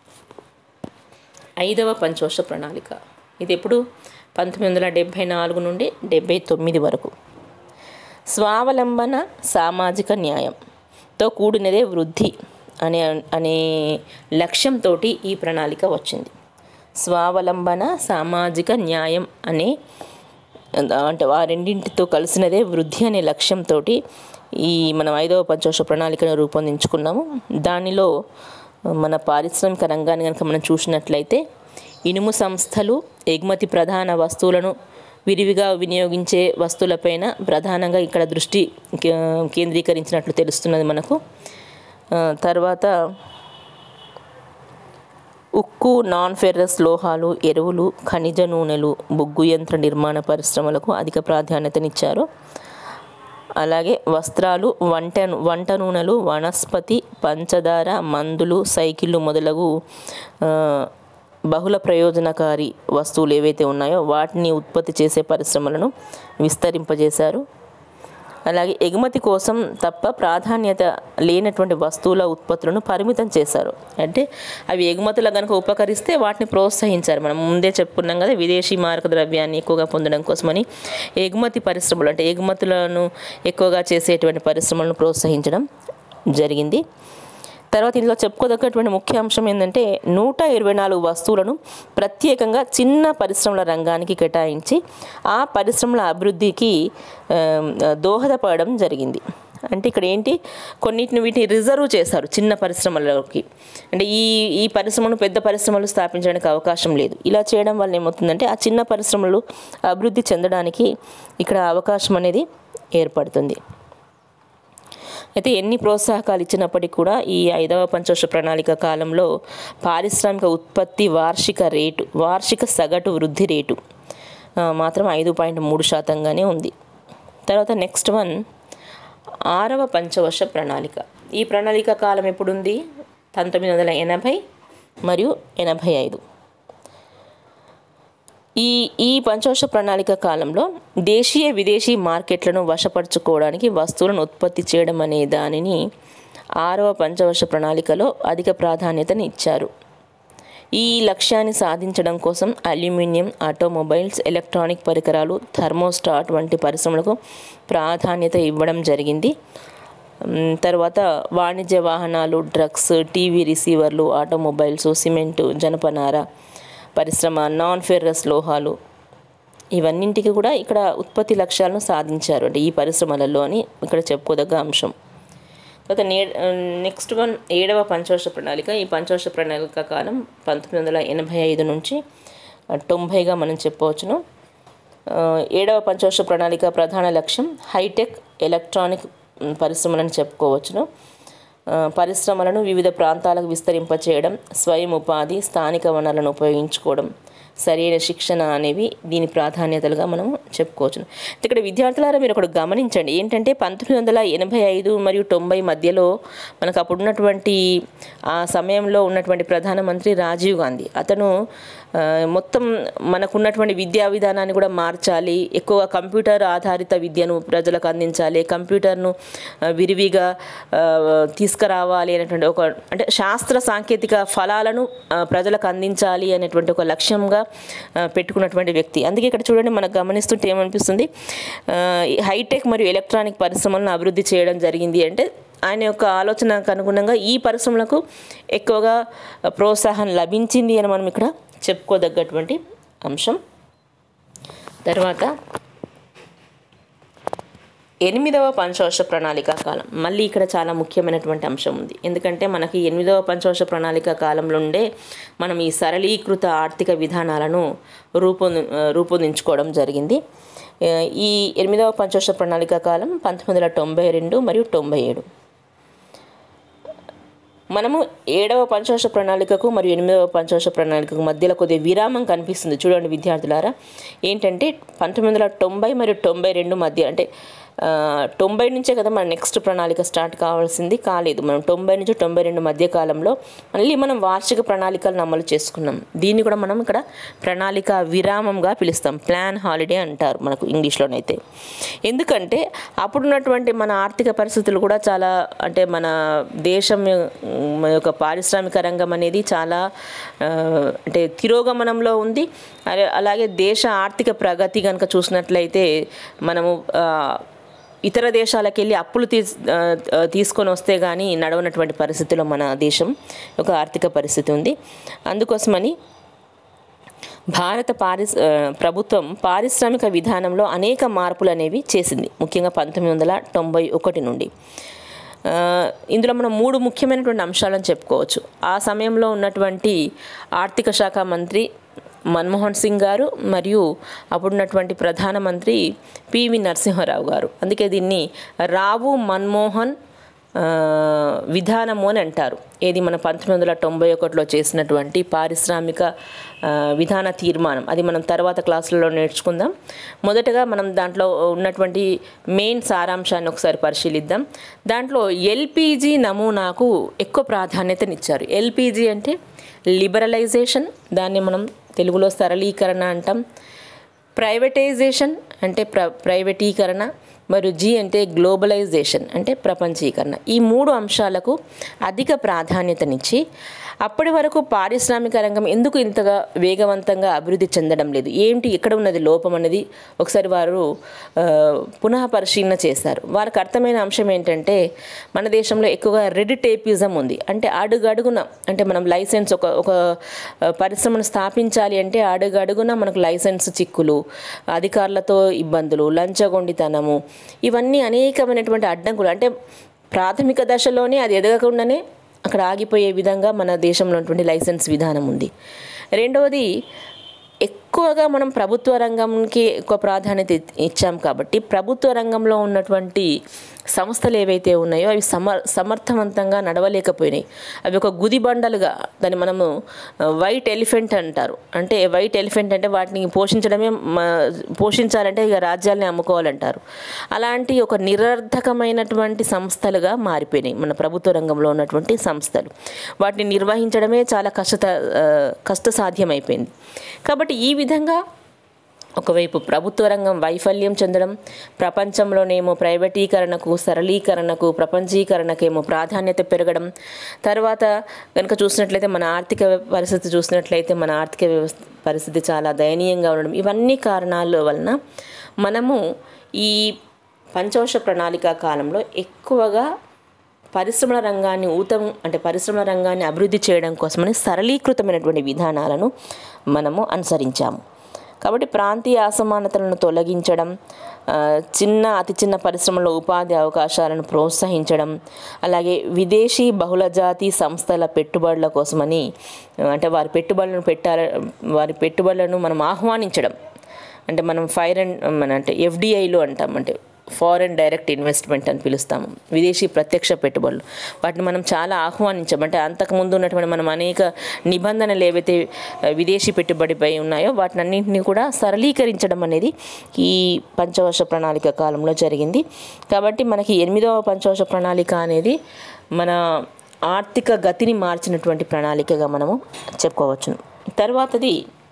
A: ఐదవ పంచవర్ష ప్రణాళిక ఇది ఎప్పుడు పంతొమ్మిది వందల డెబ్భై నాలుగు నుండి డెబ్భై తొమ్మిది వరకు స్వావలంబన సామాజిక న్యాయంతో కూడినదే వృద్ధి అనే అనే లక్ష్యంతో ఈ ప్రణాళిక వచ్చింది స్వావలంబన సామాజిక న్యాయం అనే అంటే ఆ రెండింటితో కలిసినదే వృద్ధి అనే లక్ష్యంతో ఈ మనం ఐదవ పంచవర్ష ప్రణాళికను రూపొందించుకున్నాము దానిలో మన పారిశ్రామిక రంగాన్ని కనుక మనం చూసినట్లయితే ఇనుము సంస్థలు ఎగుమతి ప్రధాన వస్తువులను విరివిగా వినియోగించే వస్తువులపైన ప్రధానంగా ఇక్కడ దృష్టి కే- కేంద్రీకరించినట్లు తెలుస్తున్నది మనకు ఆ, తర్వాత ఉక్కు నాన్ ఫెర్రస్ లోహాలు ఎరువులు ఖనిజ నూనెలు బొగ్గు యంత్ర నిర్మాణ పరిశ్రమలకు అధిక ప్రాధాన్యతనిచ్చారు అలాగే వస్త్రాలు వంట వంట నూనెలు వనస్పతి పంచదార మందులు సైకిళ్ళు మొదలగు ఆ, బహుళ ప్రయోజనకారి వస్తువులు ఏవైతే ఉన్నాయో వాటిని ఉత్పత్తి చేసే పరిశ్రమలను విస్తరింపజేశారు అలాగే ఎగుమతి కోసం తప్ప ప్రాధాన్యత లేనటువంటి వస్తువుల ఉత్పత్తులను పరిమితం చేశారు అంటే అవి ఎగుమతుల కనుక ఉపకరిస్తే వాటిని ప్రోత్సహించారు మనం ముందే చెప్పుకున్నాం కదా విదేశీ మారక ద్రవ్యాన్ని ఎక్కువగా పొందడం కోసమని ఎగుమతి పరిశ్రమలు అంటే ఎగుమతులను ఎక్కువగా చేసేటువంటి పరిశ్రమలను ప్రోత్సహించడం జరిగింది తర్వాత ఇందులో చెప్పుకోదగ్గటువంటి ముఖ్య అంశం ఏంటంటే నూట ఇరవై నాలుగు వస్తువులను ప్రత్యేకంగా చిన్న పరిశ్రమల రంగానికి కేటాయించి ఆ పరిశ్రమల అభివృద్ధికి ఆ, దోహదపడడం జరిగింది అంటే ఇక్కడ ఏంటి కొన్నిటిని వీటిని రిజర్వ్ చేశారు చిన్న పరిశ్రమలకి అంటే ఈ ఈ పరిశ్రమను పెద్ద పరిశ్రమలు స్థాపించడానికి అవకాశం లేదు ఇలా చేయడం వల్ల ఏమవుతుందంటే ఆ చిన్న పరిశ్రమలు అభివృద్ధి చెందడానికి ఇక్కడ అవకాశం అనేది ఏర్పడుతుంది అయితే ఎన్ని ప్రోత్సాహకాలు ఇచ్చినప్పటికీ కూడా ఈ ఐదవ పంచవర్ష ప్రణాళిక కాలంలో పారిశ్రామిక ఉత్పత్తి వార్షిక రేటు వార్షిక సగటు వృద్ధి రేటు ఆ, మాత్రం ఐదు పాయింట్ మూడు శాతంగానే ఉంది తర్వాత నెక్స్ట్ వన్ ఆరవ పంచవర్ష ప్రణాళిక ఈ ప్రణాళిక కాలం ఎప్పుడుంది పంతొమ్మిది వందల ఎనభై మరియు ఎనభై ఐదు ఈ ఈ పంచవర్ష ప్రణాళిక కాలంలో దేశీయ విదేశీ మార్కెట్లను వశపరుచుకోవడానికి వస్తువులను ఉత్పత్తి చేయడం అనే దానిని ఆరవ పంచవర్ష ప్రణాళికలో అధిక ప్రాధాన్యతని ఇచ్చారు ఈ లక్ష్యాన్ని సాధించడం కోసం అల్యూమినియం ఆటోమొబైల్స్ ఎలక్ట్రానిక్ పరికరాలు థర్మోస్టాట్ వంటి పరిశ్రమలకు ప్రాధాన్యత ఇవ్వడం జరిగింది మ్, తర్వాత వాణిజ్య వాహనాలు drugs TV receivers automobiles cement జనపనార పరిశ్రమ నాన్ ఫెర్రస్ లోహాలు ఇవన్నింటికి కూడా ఇక్కడ ఉత్పత్తి లక్ష్యాలను సాధించారు అంటే ఈ పరిశ్రమలలో అని ఇక్కడ చెప్పుకోదగ్గ అంశం తర్వాత నే నెక్స్ట్ వన్ ఏడవ పంచవర్ష ప్రణాళిక ఈ పంచవర్ష ప్రణాళిక కాలం పంతొమ్మిది వందల ఎనభై ఐదు నుంచి ఆ, తొంభైగా మనం చెప్పవచ్చును ఆ, ఏడవ పంచవర్ష ప్రణాళిక ప్రధాన లక్ష్యం హైటెక్ ఎలక్ట్రానిక్ మ్, పరిశ్రమలను చెప్పుకోవచ్చును ఆ, పరిశ్రమలను వివిధ ప్రాంతాలకు విస్తరింపచేయడం స్వయం ఉపాధి స్థానిక వనరులను ఉపయోగించుకోవడం సరైన శిక్షణ అనేవి దీని ప్రాధాన్యతలుగా మనం చెప్పుకోవచ్చు ఇక్కడ విద్యార్థులారా మీరు ఒకటి గమనించండి ఏంటంటే పంతొమ్మిది వందల ఎనభై ఐదు మరియు తొంభై మధ్యలో మనకు అప్పుడు ఉన్నటువంటి ఆ సమయంలో ఉన్నటువంటి ప్రధానమంత్రి రాజీవ్ గాంధీ అతను ఆ, మొత్తం మనకున్నటువంటి విద్యా విధానాన్ని కూడా మార్చాలి ఎక్కువగా కంప్యూటర్ ఆధారిత విద్యను ప్రజలకు అందించాలి కంప్యూటర్ను ఆ, విరివిగా ఆ, తీసుకురావాలి అనేటువంటి ఒక అంటే శాస్త్ర సాంకేతిక ఫలాలను ఆ, ప్రజలకు అందించాలి అనేటువంటి ఒక లక్ష్యంగా ఆ, పెట్టుకున్నటువంటి వ్యక్తి అందుకే ఇక్కడ చూడండి మనకు గమనిస్తుంటే ఏమనిపిస్తుంది ఆ, ఈ హైటెక్ మరియు ఎలక్ట్రానిక్ పరిశ్రమలను అభివృద్ధి చేయడం జరిగింది అంటే ఆయన యొక్క ఆలోచనకు అనుగుణంగా ఈ పరిశ్రమలకు ఎక్కువగా ప్రోత్సాహం లభించింది అని మనం ఇక్కడ చెప్పుకోదగ్గటువంటి అంశం తర్వాత ఎనిమిదవ పంచవర్ష ప్రణాళిక కాలం మళ్ళీ ఇక్కడ చాలా ముఖ్యమైనటువంటి అంశం ఉంది ఎందుకంటే మనకి ఎనిమిదవ పంచవర్ష ప్రణాళిక కాలంలోండే మనం ఈ సరళీకృత ఆర్థిక విధానాలను రూపొంది రూపొందించుకోవడం జరిగింది ఆ, ఈ ఎనిమిదవ పంచవర్ష ప్రణాళిక కాలం పంతొమ్మిది వందల తొంభై రెండు మరియు తొంభై ఏడు మనము ఏడవ పంచవర్ష ప్రణాళికకు మరియు ఎనిమిదవ పంచవర్ష ప్రణాళికకు మధ్యలో కొద్దిగా విరామం కనిపిస్తుంది చూడండి విద్యార్థులారా ఏంటంటే పంతొమ్మిది వందల తొంభై మరియు తొంభై రెండు మధ్య అంటే ఆ, తొంభై నుంచే కదా మన నెక్స్ట్ ప్రణాళిక స్టార్ట్ కావాల్సింది కాలేదు మనం తొంభై నుంచి తొంభై రెండు మధ్య కాలంలో మళ్ళీ మనం వార్షిక ప్రణాళికలను అమలు చేసుకున్నాం దీన్ని కూడా మనం ఇక్కడ ప్రణాళిక విరామంగా పిలుస్తాం ప్లాన్ హాలిడే అంటారు మనకు ఇంగ్లీష్లోనైతే ఎందుకంటే అప్పుడున్నటువంటి మన ఆర్థిక పరిస్థితులు కూడా చాలా అంటే మన దేశం మ్, యొక్క పారిశ్రామిక రంగం అనేది చాలా ఆ, అంటే తిరోగమనంలో ఉంది అలా- అలాగే దేశ ఆర్థిక ప్రగతి కనుక చూసినట్లయితే మనము ఆ, ఇతర దేశాలకు వెళ్ళి అప్పులు తీస్ ఆ, ఆ, తీసుకొని వస్తే కానీ నడవనటువంటి పరిస్థితిలో మన దేశం ఒక ఆర్థిక పరిస్థితి ఉంది అందుకోసమని భారత పారిస్ ఆ, ప్రభుత్వం పారిశ్రామిక విధానంలో అనేక మార్పులు అనేవి చేసింది ముఖ్యంగా పంతొమ్మిది వందల తొంభై ఒకటి నుండి ఆ, ఇందులో మనం మూడు ముఖ్యమైనటువంటి అంశాలను చెప్పుకోవచ్చు ఆ సమయంలో ఉన్నటువంటి ఆర్థిక శాఖ మంత్రి మన్మోహన్ సింగ్ గారు మరియు అప్పుడున్నటువంటి ప్రధానమంత్రి పివి నరసింహారావు గారు అందుకే దీన్ని రావు మన్మోహన్ ఆ, విధానము అని అంటారు ఏది మన పంతొమ్మిది వందల తొంభై ఒకటిలో చేసినటువంటి పారిశ్రామిక ఆ, విధాన తీర్మానం అది మనం తర్వాత క్లాసులలో నేర్చుకుందాం మొదటగా మనం దాంట్లో ఉన్నటువంటి మెయిన్ సారాంశాన్ని ఒకసారి పరిశీలిద్దాం దాంట్లో ఎల్పిజి నమూనాకు ఎక్కువ ప్రాధాన్యతనిచ్చారు ఎల్పిజి అంటే లిబరలైజేషన్ దాన్ని మనం తెలుగులో సరళీకరణ అంటాం ప్రైవేటైజేషన్ అంటే ప్ర ప్రైవేటీకరణ మరియు జీ అంటే గ్లోబలైజేషన్ అంటే ప్రపంచీకరణ ఈ మూడు అంశాలకు అధిక ప్రాధాన్యతనిచ్చి అప్పటి వరకు పారిశ్రామిక రంగం ఎందుకు ఇంతగా వేగవంతంగా అభివృద్ధి చెందడం లేదు ఏంటి ఎక్కడ ఉన్నది లోపం అనేది ఒకసారి వారు ఆ, పునః పరిశీలన చేశారు వారికి అర్థమైన అంశం ఏంటంటే మన దేశంలో ఎక్కువగా రెడ్ టేపిజం ఉంది అంటే అడుగడుగున అంటే మనం లైసెన్స్ ఒక ఒక ఆ, పరిశ్రమను స్థాపించాలి అంటే అడుగడుగున మనకు లైసెన్స్ చిక్కులు అధికారులతో ఇబ్బందులు లంచగొండితనము ఇవన్నీ అనేకమైనటువంటి అడ్డంకులు అంటే ప్రాథమిక దశలోనే అది ఎదగకుండానే అక్కడ ఆగిపోయే విధంగా మన దేశంలో ఉన్నటువంటి లైసెన్స్ విధానం ఉంది రెండవది ఎక్కువగా మనం ప్రభుత్వ రంగంకి ఎక్కువ ప్రాధాన్యత ఇ- ఇచ్చాం కాబట్టి ప్రభుత్వ రంగంలో ఉన్నటువంటి సంస్థలు ఏవైతే ఉన్నాయో అవి సమర్ సమర్థవంతంగా నడవలేకపోయినాయి అవి ఒక గుదిబండలుగా దాన్ని మనము ఆ, వైట్ ఎలిఫెంట్ అంటారు అంటే వైట్ ఎలిఫెంట్ అంటే వాటిని పోషించడమే మ- పోషించాలంటే ఇక రాజ్యాలని అమ్ముకోవాలంటారు అలాంటి ఒక నిరర్ధకమైనటువంటి సంస్థలుగా మారిపోయినాయి మన ప్రభుత్వ రంగంలో ఉన్నటువంటి సంస్థలు వాటిని నిర్వహించడమే చాలా కష్ట కష్టసాధ్యమైపోయింది కాబట్టి ఈ విధంగా ఒకవైపు ప్రభుత్వ రంగం వైఫల్యం చెందడం ప్రపంచంలోనేమో ప్రైవేటీకరణకు సరళీకరణకు ప్రపంచీకరణకేమో ప్రాధాన్యత పెరగడం తర్వాత కనుక చూసినట్లయితే మన ఆర్థిక పరిస్థితి చూసినట్లయితే మన ఆర్థిక వ్యవస్థ పరిస్థితి చాలా దయనీయంగా ఉండడం ఇవన్నీ కారణాల వలన మనము ఈ పంచవర్ష ప్రణాళిక కాలంలో ఎక్కువగా పరిశ్రమల రంగాన్ని ఊతం అంటే పరిశ్రమల రంగాన్ని అభివృద్ధి చేయడం కోసమని సరళీకృతమైనటువంటి విధానాలను మనము అనుసరించాము కాబట్టి ప్రాంతీయ అసమానతలను తొలగించడం ఆ, చిన్న అతి చిన్న పరిశ్రమల ఉపాధి అవకాశాలను ప్రోత్సహించడం అలాగే విదేశీ బహుళజాతి సంస్థల పెట్టుబడుల కోసమని ఆ, అంటే వారి పెట్టుబడులను పెట్టాల వారి పెట్టుబడులను మనం ఆహ్వానించడం అంటే మనం ఫైర్ అండ్ మన అంటే ఎఫ్డిఐలు అంటాం అంటే ఫారెన్ డైరెక్ట్ ఇన్వెస్ట్మెంట్ అని పిలుస్తాము విదేశీ ప్రత్యక్ష పెట్టుబడులు వాటిని మనం చాలా ఆహ్వానించాం అంటే అంతకుముందు ఉన్నటువంటి మనం అనేక నిబంధనలు ఏవైతే ఆ, విదేశీ పెట్టుబడిపై ఉన్నాయో వాటిని అన్నింటినీ కూడా సరళీకరించడం అనేది ఈ పంచవర్ష ప్రణాళిక కాలంలో జరిగింది కాబట్టి మనకి ఎనిమిదవ పంచవర్ష ప్రణాళిక అనేది మన ఆర్థిక గతిని మార్చినటువంటి ప్రణాళికగా మనము చెప్పుకోవచ్చును తర్వాతది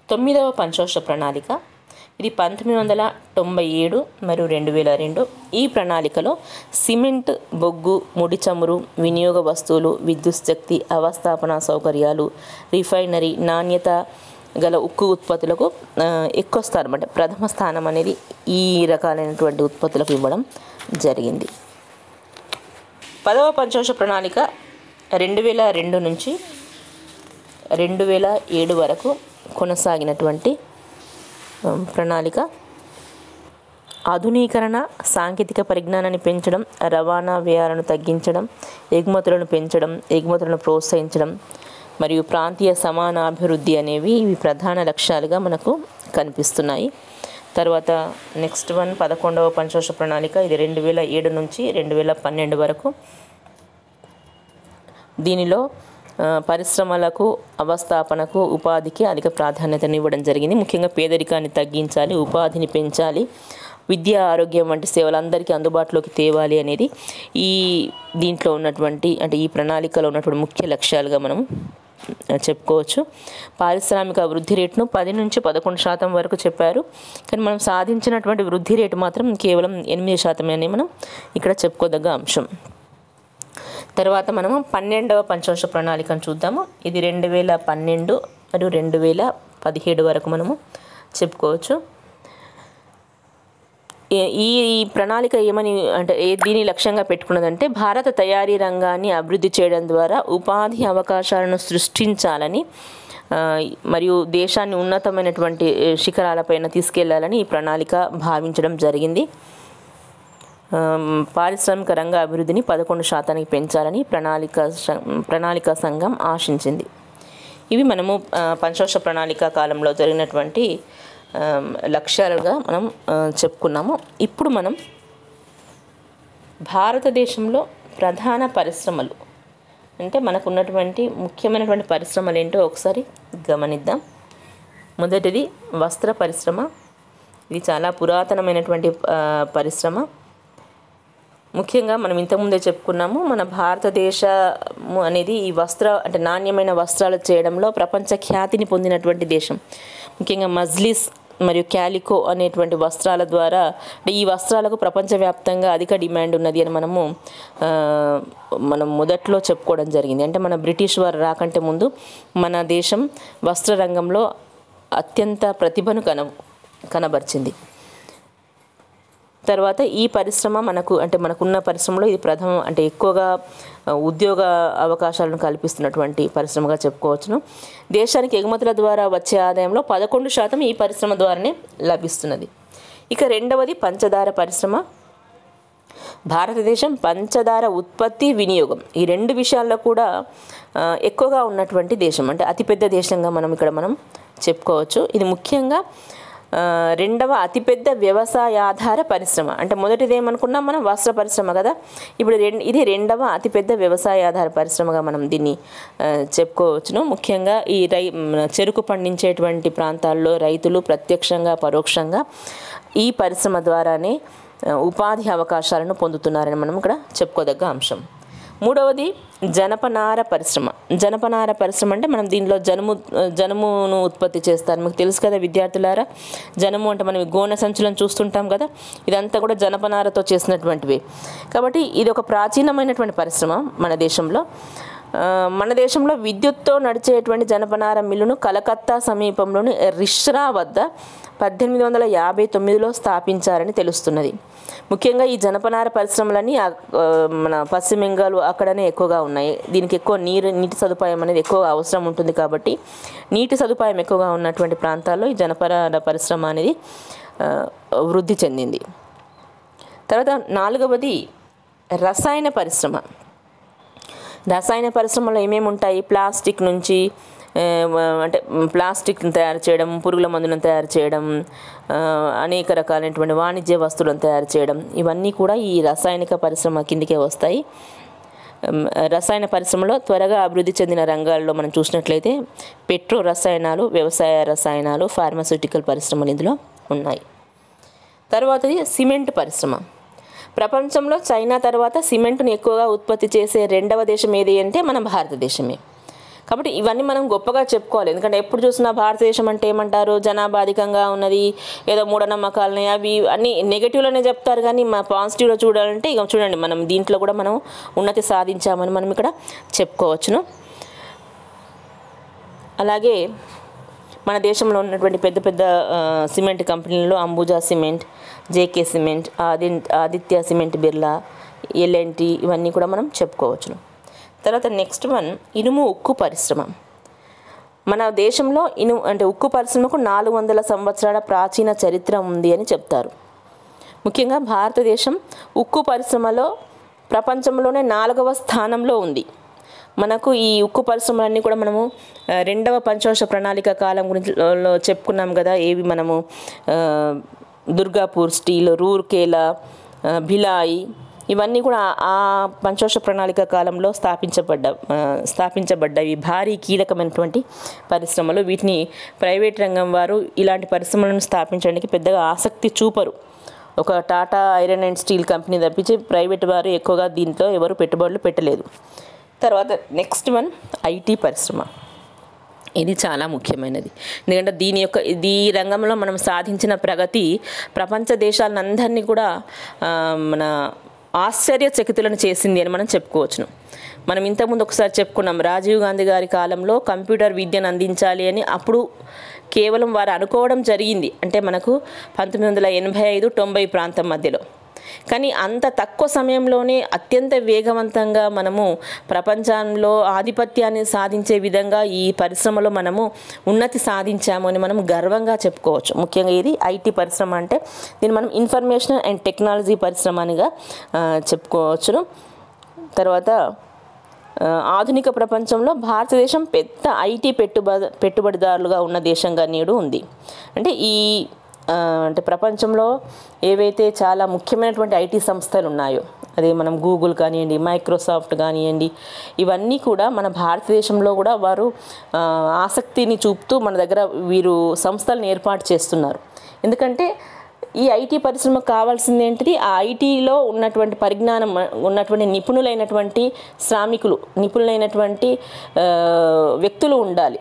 A: తొమ్మిదవ పంచవర్ష ప్రణాళిక ఇది పంతొమ్మిది వందల తొంభై ఏడు మరియు రెండు వేల రెండు ఈ ప్రణాళికలో సిమెంట్ బొగ్గు ముడి చమురు వినియోగ వస్తువులు విద్యుత్ శక్తి అవస్థాపన సౌకర్యాలు రిఫైనరీ నాణ్యత గల ఉక్కు ఉత్పత్తులకు ఆ, ఎక్కువ స్థానం అంటే ప్రథమ స్థానం అనేది ఈ రకాలైనటువంటి ఉత్పత్తులకు ఇవ్వడం జరిగింది పదవ పంచవర్ష ప్రణాళిక రెండు వేల రెండు నుంచి రెండు వేల ఏడు వరకు కొనసాగినటువంటి ఆ, ప్రణాళిక ఆధునీకరణ సాంకేతిక పరిజ్ఞానాన్ని పెంచడం రవాణా వ్యయాలను తగ్గించడం ఎగుమతులను పెంచడం ఎగుమతులను ప్రోత్సహించడం మరియు ప్రాంతీయ సమానాభివృద్ధి అనేవి ఇవి ప్రధాన లక్ష్యాలుగా మనకు కనిపిస్తున్నాయి తర్వాత నెక్స్ట్ వన్ పదకొండవ పంచవర్ష ప్రణాళిక ఇది రెండు వేల ఏడు నుంచి రెండు వేల పన్నెండు వరకు దీనిలో ఆ, పరిశ్రమలకు అవస్థాపనకు ఉపాధికి అధిక ప్రాధాన్యతను ఇవ్వడం జరిగింది ముఖ్యంగా పేదరికాన్ని తగ్గించాలి ఉపాధిని పెంచాలి విద్య ఆరోగ్యం వంటి సేవలు అందరికీ అందుబాటులోకి తేవాలి అనేది ఈ దీంట్లో ఉన్నటువంటి అంటే ఈ ప్రణాళికలో ఉన్నటువంటి ముఖ్య లక్ష్యాలుగా మనం ఆ, చెప్పుకోవచ్చు పారిశ్రామిక వృద్ధి రేటును పది నుంచి పదకొండు శాతం వరకు చెప్పారు కానీ మనం సాధించినటువంటి వృద్ధి రేటు మాత్రం కేవలం ఎనిమిది శాతమే అని మనం ఇక్కడ చెప్పుకోదగ్గ అంశం తర్వాత మనము పన్నెండవ పంచవర్ష ప్రణాళికను చూద్దాము ఇది రెండు వేల పన్నెండు మరియు రెండు వేల పదిహేడు వరకు మనము చెప్పుకోవచ్చు ఏ- ఈ ఈ ప్రణాళిక ఏమని అంటే ఏ దీని లక్ష్యంగా పెట్టుకున్నదంటే భారత తయారీ రంగాన్ని అభివృద్ధి చేయడం ద్వారా ఉపాధి అవకాశాలను సృష్టించాలని ఆ, మరియు దేశాన్ని ఉన్నతమైనటువంటి ఏ, శిఖరాలపైన తీసుకెళ్లాలని ఈ ప్రణాళిక భావించడం జరిగింది ఆమ్, పారిశ్రామిక రంగ అభివృద్ధిని పదకొండు శాతానికి పెంచాలని ప్రణాళిక స- ప్రణాళిక సంఘం ఆశించింది ఇవి మనము ఆ, పంచవర్ష ప్రణాళిక కాలంలో జరిగినటువంటి ఆమ్, లక్ష్యాలుగా మనం ఆ, చెప్పుకున్నాము ఇప్పుడు మనం భారతదేశంలో ప్రధాన పరిశ్రమలు అంటే మనకు ఉన్నటువంటి ముఖ్యమైనటువంటి పరిశ్రమలు ఏంటో ఒకసారి గమనిద్దాం మొదటిది వస్త్ర పరిశ్రమ ఇది చాలా పురాతనమైనటువంటి ఆ, పరిశ్రమ ముఖ్యంగా మనం ఇంతకుముందే చెప్పుకున్నాము మన భారతదేశము అనేది ఈ వస్త్ర అంటే నాణ్యమైన వస్త్రాలు చేయడంలో ప్రపంచ ఖ్యాతిని పొందినటువంటి దేశం ముఖ్యంగా మజ్లిస్ మరియు క్యాలికో అనేటువంటి వస్త్రాల ద్వారా అంటే ఈ వస్త్రాలకు ప్రపంచవ్యాప్తంగా అధిక డిమాండ్ ఉన్నది అని మనము ఆ, మనం మొదట్లో చెప్పుకోవడం జరిగింది అంటే మన బ్రిటిష్ వారు రాకంటే ముందు మన దేశం వస్త్ర రంగంలో అత్యంత ప్రతిభను కన కనబరిచింది తర్వాత ఈ పరిశ్రమ మనకు అంటే మనకున్న పరిశ్రమలో ఇది ప్రథమ అంటే ఎక్కువగా ఆ, ఉద్యోగ అవకాశాలను కల్పిస్తున్నటువంటి పరిశ్రమగా చెప్పుకోవచ్చును దేశానికి ఎగుమతుల ద్వారా వచ్చే ఆదాయంలో పదకొండు శాతం ఈ పరిశ్రమ ద్వారానే లభిస్తున్నది ఇక రెండవది పంచదార పరిశ్రమ భారతదేశం పంచదార ఉత్పత్తి వినియోగం ఈ రెండు విషయాల్లో కూడా ఆ, ఎక్కువగా ఉన్నటువంటి దేశం అంటే అతిపెద్ద దేశంగా మనం ఇక్కడ మనం చెప్పుకోవచ్చు ఇది ముఖ్యంగా ఆ, రెండవ అతిపెద్ద వ్యవసాయాధార పరిశ్రమ అంటే మొదటిది ఏమనుకున్నాం మనం వస్త్ర పరిశ్రమ కదా ఇప్పుడు రెం ఇది రెండవ అతిపెద్ద వ్యవసాయాధార పరిశ్రమగా మనం దీన్ని ఆ, చెప్పుకోవచ్చును ముఖ్యంగా ఈ రై మన చెరుకు పండించేటువంటి ప్రాంతాల్లో రైతులు ప్రత్యక్షంగా పరోక్షంగా ఈ పరిశ్రమ ద్వారానే ఆ, ఉపాధి అవకాశాలను పొందుతున్నారని మనం ఇక్కడ చెప్పుకోదగ్గ అంశం మూడవది జనపనార పరిశ్రమ జనపనార పరిశ్రమ అంటే మనం దీనిలో జనుము జనుమును ఉత్పత్తి చేస్తారు మీకు తెలుసు కదా విద్యార్థులారా జనము అంటే మనం ఈ గోనె సంచులను చూస్తుంటాం కదా ఇదంతా కూడా జనపనారతో చేసినటువంటివి కాబట్టి ఇది ఒక ప్రాచీనమైనటువంటి పరిశ్రమ మన దేశంలో ఆ, మన దేశంలో విద్యుత్తో నడిచేటువంటి జనపనార మిల్లును కలకత్తా సమీపంలోని రిష్రా వద్ద పద్దెనిమిది వందల యాభై తొమ్మిదిలో స్థాపించారని తెలుస్తున్నది ముఖ్యంగా ఈ జనపనార పరిశ్రమలన్నీ ఆ, ఆ, మన పశ్చిమ బెంగాల్ అక్కడనే ఎక్కువగా ఉన్నాయి దీనికి ఎక్కువ నీరు నీటి సదుపాయం అనేది ఎక్కువగా అవసరం ఉంటుంది కాబట్టి నీటి సదుపాయం ఎక్కువగా ఉన్నటువంటి ప్రాంతాల్లో ఈ జనపనార పరిశ్రమ అనేది ఆ, వృద్ధి చెందింది తర్వాత నాలుగవది రసాయన పరిశ్రమ రసాయన పరిశ్రమలో ఏమేమి ఉంటాయి ప్లాస్టిక్ నుంచి ఆ, అంటే ప్లాస్టిక్ని తయారు చేయడం పురుగుల మందులను తయారు చేయడం ఆ, అనేక రకాలైనటువంటి వాణిజ్య వస్తువులను తయారు చేయడం ఇవన్నీ కూడా ఈ రసాయనిక పరిశ్రమ కిందికే వస్తాయి ఉమ్, రసాయన పరిశ్రమలో త్వరగా అభివృద్ధి చెందిన రంగాల్లో మనం చూసినట్లయితే పెట్రో రసాయనాలు వ్యవసాయ రసాయనాలు ఫార్మాస్యూటికల్ పరిశ్రమలు ఇందులో ఉన్నాయి తర్వాతది సిమెంట్ పరిశ్రమ ప్రపంచంలో చైనా తర్వాత సిమెంట్ను ఎక్కువగా ఉత్పత్తి చేసే రెండవ దేశం ఏది అంటే మన భారతదేశమే కాబట్టి ఇవన్నీ మనం గొప్పగా చెప్పుకోవాలి ఎందుకంటే ఎప్పుడు చూసినా భారతదేశం అంటే ఏమంటారు జనాభా అధికంగా ఉన్నది ఏదో మూఢనమ్మకాలని అవి అన్ని నెగిటివ్లోనే చెప్తారు కానీ మా పాజిటివ్లో చూడాలంటే ఇక చూడండి మనం దీంట్లో కూడా మనం ఉన్నతి సాధించామని మనం ఇక్కడ చెప్పుకోవచ్చును అలాగే మన దేశంలో ఉన్నటువంటి పెద్ద పెద్ద ఆ, సిమెంట్ కంపెనీలలో అంబుజా సిమెంట్ జేకే సిమెంట్ ఆది ఆదిత్య సిమెంట్ బిర్లా ఎల్ఎన్టీ ఇవన్నీ కూడా మనం చెప్పుకోవచ్చును తర్వాత నెక్స్ట్ వన్ ఇనుము ఉక్కు పరిశ్రమ మన దేశంలో ఇను అంటే ఉక్కు పరిశ్రమకు నాలుగు వందల సంవత్సరాల ప్రాచీన చరిత్ర ఉంది అని చెప్తారు ముఖ్యంగా భారతదేశం ఉక్కు పరిశ్రమలో ప్రపంచంలోనే నాలుగవ స్థానంలో ఉంది మనకు ఈ ఉక్కు పరిశ్రమలన్నీ కూడా మనము ఆ, రెండవ పంచవర్ష ప్రణాళిక కాలం గురించి లో- లో చెప్పుకున్నాం కదా ఏవి మనము ఆ, దుర్గాపూర్ స్టీల్ రూర్కేలా ఆ, భిలాయి ఇవన్నీ కూడా ఆ- ఆ పంచవర్ష ప్రణాళిక కాలంలో స్థాపించబడ్డ ఆ, స్థాపించబడ్డవి భారీ కీలకమైనటువంటి పరిశ్రమలు వీటిని ప్రైవేట్ రంగం వారు ఇలాంటి పరిశ్రమలను స్థాపించడానికి పెద్దగా ఆసక్తి చూపరు ఒక Tata iron and steel company తప్పించి ప్రైవేట్ వారు ఎక్కువగా దీంట్లో ఎవరు పెట్టుబడులు పెట్టలేదు తర్వాత నెక్స్ట్ వన్ ఐటీ పరిశ్రమ ఇది చాలా ముఖ్యమైనది ఎందుకంటే దీని యొక్క ఈ రంగంలో మనం సాధించిన ప్రగతి ప్రపంచ దేశాలందరినీ కూడా ఆ, మన ఆశ్చర్యచకితులను చేసింది అని మనం చెప్పుకోవచ్చును మనం ఇంతకుముందు ఒకసారి చెప్పుకున్నాం రాజీవ్ గాంధీ గారి కాలంలో కంప్యూటర్ విద్యను అందించాలి అని అప్పుడు కేవలం వారు అనుకోవడం జరిగింది అంటే మనకు పంతొమ్మిది వందల ఎనభై ఐదు తొంభై ప్రాంతం మధ్యలో కానీ అంత తక్కువ సమయంలోనే అత్యంత వేగవంతంగా మనము ప్రపంచంలో ఆధిపత్యాన్ని సాధించే విధంగా ఈ పరిశ్రమలో మనము ఉన్నతి సాధించాము అని మనం గర్వంగా చెప్పుకోవచ్చు ముఖ్యంగా ఇది ఐటీ పరిశ్రమ అంటే దీన్ని మనం ఇన్ఫర్మేషన్ అండ్ టెక్నాలజీ పరిశ్రమ అనిగా ఆ, చెప్పుకోవచ్చును తర్వాత ఆ, ఆధునిక ప్రపంచంలో భారతదేశం పెద్ద ఐటీ పెట్టుబడి పెట్టుబడిదారులుగా ఉన్న దేశంగా నేడు ఉంది అంటే ఈ ఆ, అంటే ప్రపంచంలో ఏవైతే చాలా ముఖ్యమైనటువంటి ఐటీ సంస్థలు ఉన్నాయో అదే మనం గూగుల్ కానివ్వండి మైక్రోసాఫ్ట్ కానివ్వండి ఇవన్నీ కూడా మన భారతదేశంలో కూడా వారు ఆ, ఆసక్తిని చూపుతూ మన దగ్గర వీరు సంస్థలను ఏర్పాటు చేస్తున్నారు ఎందుకంటే ఈ ఐటీ పరిశ్రమకు కావాల్సింది ఏంటిది ఆ ఐటీలో ఉన్నటువంటి పరిజ్ఞానం ఉన్నటువంటి నిపుణులైనటువంటి శ్రామికులు నిపుణులైనటువంటి ఆ, వ్యక్తులు ఉండాలి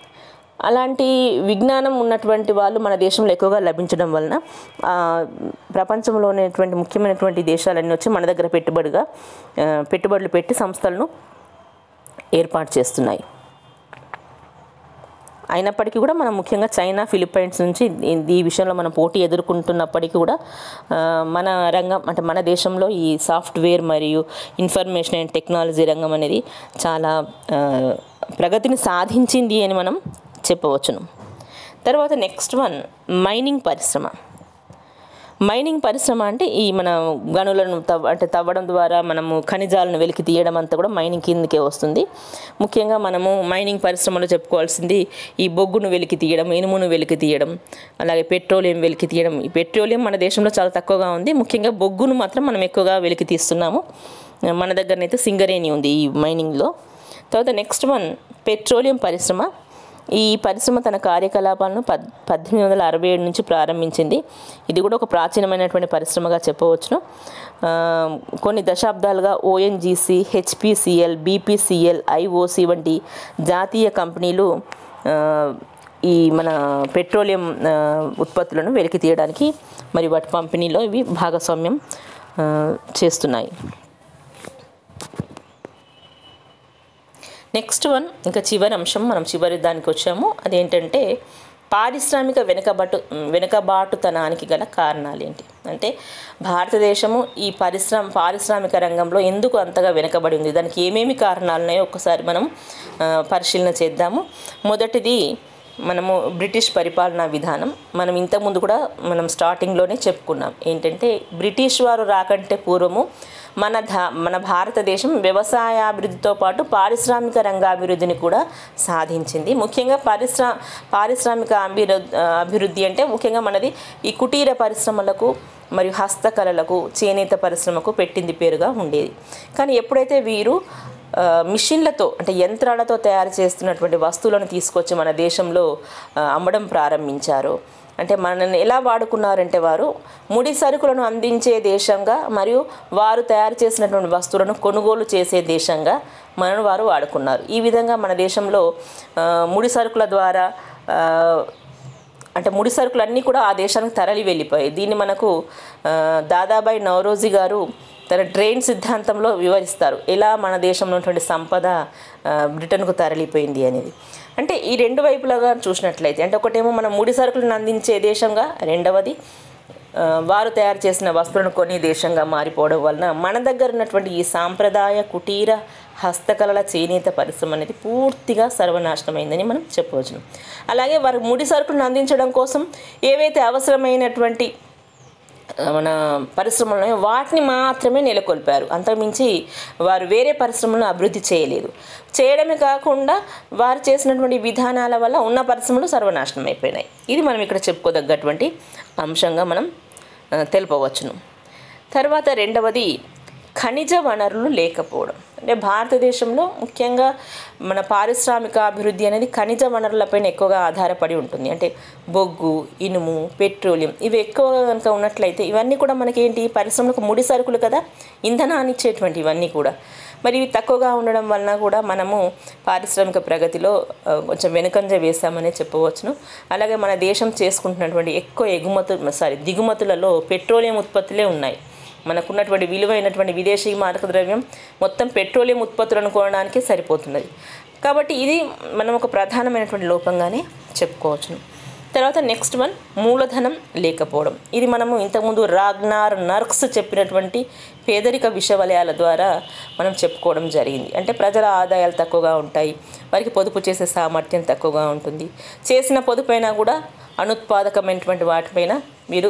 A: అలాంటి విజ్ఞానం ఉన్నటువంటి వాళ్ళు మన దేశంలో ఎక్కువగా లభించడం వలన ఆ, ప్రపంచంలో ఉన్నటువంటి ముఖ్యమైనటువంటి దేశాలన్నీ వచ్చి మన దగ్గర పెట్టుబడిగా ఆ, పెట్టుబడులు పెట్టి సంస్థలను ఏర్పాటు చేస్తున్నాయి అయినప్పటికీ కూడా మనం ముఖ్యంగా చైనా ఫిలిప్పైన్స్ నుంచి ఈ- ఈ విషయంలో మనం పోటీ ఎదుర్కొంటున్నప్పటికీ కూడా ఆ, మన రంగం అంటే మన దేశంలో ఈ సాఫ్ట్వేర్ మరియు ఇన్ఫర్మేషన్ అండ్ టెక్నాలజీ రంగం అనేది చాలా ఆ, ప్రగతిని సాధించింది అని మనం చెప్పవచ్చును తర్వాత నెక్స్ట్ వన్ మైనింగ్ పరిశ్రమ మైనింగ్ పరిశ్రమ అంటే ఈ మన గనులను తవ్వ అంటే తవ్వడం ద్వారా మనము ఖనిజాలను వెలికి తీయడం అంతా కూడా మైనింగ్ కిందకే వస్తుంది ముఖ్యంగా మనము మైనింగ్ పరిశ్రమలో చెప్పుకోవాల్సింది ఈ బొగ్గును వెలికి తీయడం ఇనుమును వెలికి తీయడం అలాగే పెట్రోలియం వెలికి తీయడం ఈ పెట్రోలియం మన దేశంలో చాలా తక్కువగా ఉంది ముఖ్యంగా బొగ్గును మాత్రం మనం ఎక్కువగా వెలికి తీస్తున్నాము మన దగ్గరనైతే సింగరేణి ఉంది ఈ మైనింగ్లో తర్వాత నెక్స్ట్ వన్ పెట్రోలియం పరిశ్రమ ఈ పరిశ్రమ తన కార్యకలాపాలను పద్ పద్దెనిమిది వందల అరవై ఏడు నుంచి ప్రారంభించింది ఇది కూడా ఒక ప్రాచీనమైనటువంటి పరిశ్రమగా చెప్పవచ్చును ఆ, కొన్ని దశాబ్దాలుగా ఓఎన్జీసీ హెచ్పిసిఎల్ బీపీసీఎల్ ఐఓసి వంటి జాతీయ కంపెనీలు ఆ, ఈ మన పెట్రోలియం ఆ, ఉత్పత్తులను వెలికి తీయడానికి మరియు వాటి పంపిణీలో ఇవి భాగస్వామ్యం ఆ, చేస్తున్నాయి నెక్స్ట్ వన్ ఇంకా చివరి అంశం మనం చివరి దానికి వచ్చాము అదేంటంటే పారిశ్రామిక వెనుకబాటు వెనుకబాటుతనానికి గల కారణాలు ఏంటి అంటే భారతదేశము ఈ పరిశ్రమ పారిశ్రామిక రంగంలో ఎందుకు అంతగా వెనుకబడి ఉంది దానికి ఏమేమి కారణాలు ఉన్నాయో ఒకసారి మనం ఆ, పరిశీలన చేద్దాము మొదటిది మనము బ్రిటిష్ పరిపాలనా విధానం మనం ఇంతకుముందు కూడా మనం స్టార్టింగ్లోనే చెప్పుకున్నాం ఏంటంటే బ్రిటిష్ వారు రాకంటే పూర్వము మన ధా మన భారతదేశం వ్యవసాయాభివృద్ధితో పాటు పారిశ్రామిక రంగాభివృద్ధిని కూడా సాధించింది ముఖ్యంగా పారిశ్రా పారిశ్రామిక అభివృద్ధి అభివృద్ధి అంటే ముఖ్యంగా మనది ఈ కుటీర పరిశ్రమలకు మరియు హస్తకళలకు చేనేత పరిశ్రమకు పెట్టింది పేరుగా ఉండేది కానీ ఎప్పుడైతే వీరు ఆ, మిషన్లతో అంటే యంత్రాలతో తయారు చేస్తున్నటువంటి వస్తువులను తీసుకొచ్చి మన దేశంలో ఆ, అమ్మడం ప్రారంభించారు అంటే మనల్ని ఎలా వాడుకున్నారంటే వారు ముడి సరుకులను అందించే దేశంగా మరియు వారు తయారు చేసినటువంటి వస్తువులను కొనుగోలు చేసే దేశంగా మనను వారు వాడుకున్నారు ఈ విధంగా మన దేశంలో ఆ, ముడి సరుకుల ద్వారా ఆ, అంటే ముడి సరుకులు అన్నీ కూడా ఆ దేశానికి తరలి వెళ్ళిపోయాయి దీన్ని మనకు ఆ, దాదాబాయి నవరోజీ గారు తన ట్రైన్ సిద్ధాంతంలో వివరిస్తారు ఎలా మన దేశంలో ఉన్నటువంటి సంపద ఆ, బ్రిటన్కు తరలిపోయింది అనేది అంటే ఈ రెండు వైపులుగా చూసినట్లయితే అంటే ఒకటేమో మనం ముడి సరుకులను అందించే దేశంగా రెండవది ఆ, వారు తయారు చేసిన వస్తువులను కొని దేశంగా మారిపోవడం వలన మన దగ్గర ఉన్నటువంటి ఈ సాంప్రదాయ కుటీర హస్తకళల చేనేత పరిశ్రమ అనేది పూర్తిగా సర్వనాశనమైందని మనం చెప్పవచ్చు అలాగే వారు ముడి సరుకులను అందించడం కోసం ఏవైతే అవసరమైనటువంటి ఆ, మన పరిశ్రమలు ఉన్నాయో వాటిని మాత్రమే నెలకొల్పారు అంతకుమించి వారు వేరే పరిశ్రమలను అభివృద్ధి చేయలేదు చేయడమే కాకుండా వారు చేసినటువంటి విధానాల వల్ల ఉన్న పరిశ్రమలు సర్వనాశనం అయిపోయినాయి ఇది మనం ఇక్కడ చెప్పుకోదగ్గటువంటి అంశంగా మనం ఆ, తెలుపవచ్చును తర్వాత రెండవది ఖనిజ వనరులు లేకపోవడం అంటే భారతదేశంలో ముఖ్యంగా మన పారిశ్రామిక అభివృద్ధి అనేది ఖనిజ వనరులపైన ఎక్కువగా ఆధారపడి ఉంటుంది అంటే బొగ్గు ఇనుము పెట్రోలియం ఇవి ఎక్కువగా కనుక ఉన్నట్లయితే ఇవన్నీ కూడా మనకేంటి పరిశ్రమలకు ముడి సరుకులు కదా ఇంధనాన్ని ఇచ్చేటువంటి ఇవన్నీ కూడా మరి ఇవి తక్కువగా ఉండడం వలన కూడా మనము పారిశ్రామిక ప్రగతిలో ఆ, కొంచెం వెనుకంజ వేశామనే చెప్పవచ్చును అలాగే మన దేశం చేసుకుంటున్నటువంటి ఎక్కువ ఎగుమతులు సారీ దిగుమతులలో పెట్రోలియం ఉత్పత్తులే ఉన్నాయి మనకున్నటువంటి విలువైనటువంటి విదేశీ మారక ద్రవ్యం మొత్తం పెట్రోలియం ఉత్పత్తులను కొనడానికే సరిపోతున్నది కాబట్టి ఇది మనం ఒక ప్రధానమైనటువంటి లోపంగానే చెప్పుకోవచ్చును తర్వాత నెక్స్ట్ వన్ మూలధనం లేకపోవడం ఇది మనము ఇంతకుముందు రాగ్నార్ నర్క్స్ చెప్పినటువంటి పేదరిక విషవలయాల ద్వారా మనం చెప్పుకోవడం జరిగింది అంటే ప్రజల ఆదాయాలు తక్కువగా ఉంటాయి వారికి పొదుపు చేసే సామర్థ్యం తక్కువగా ఉంటుంది చేసిన పొదుపైనా కూడా అనుత్పాదకమైనటువంటి వాటిపైన మీరు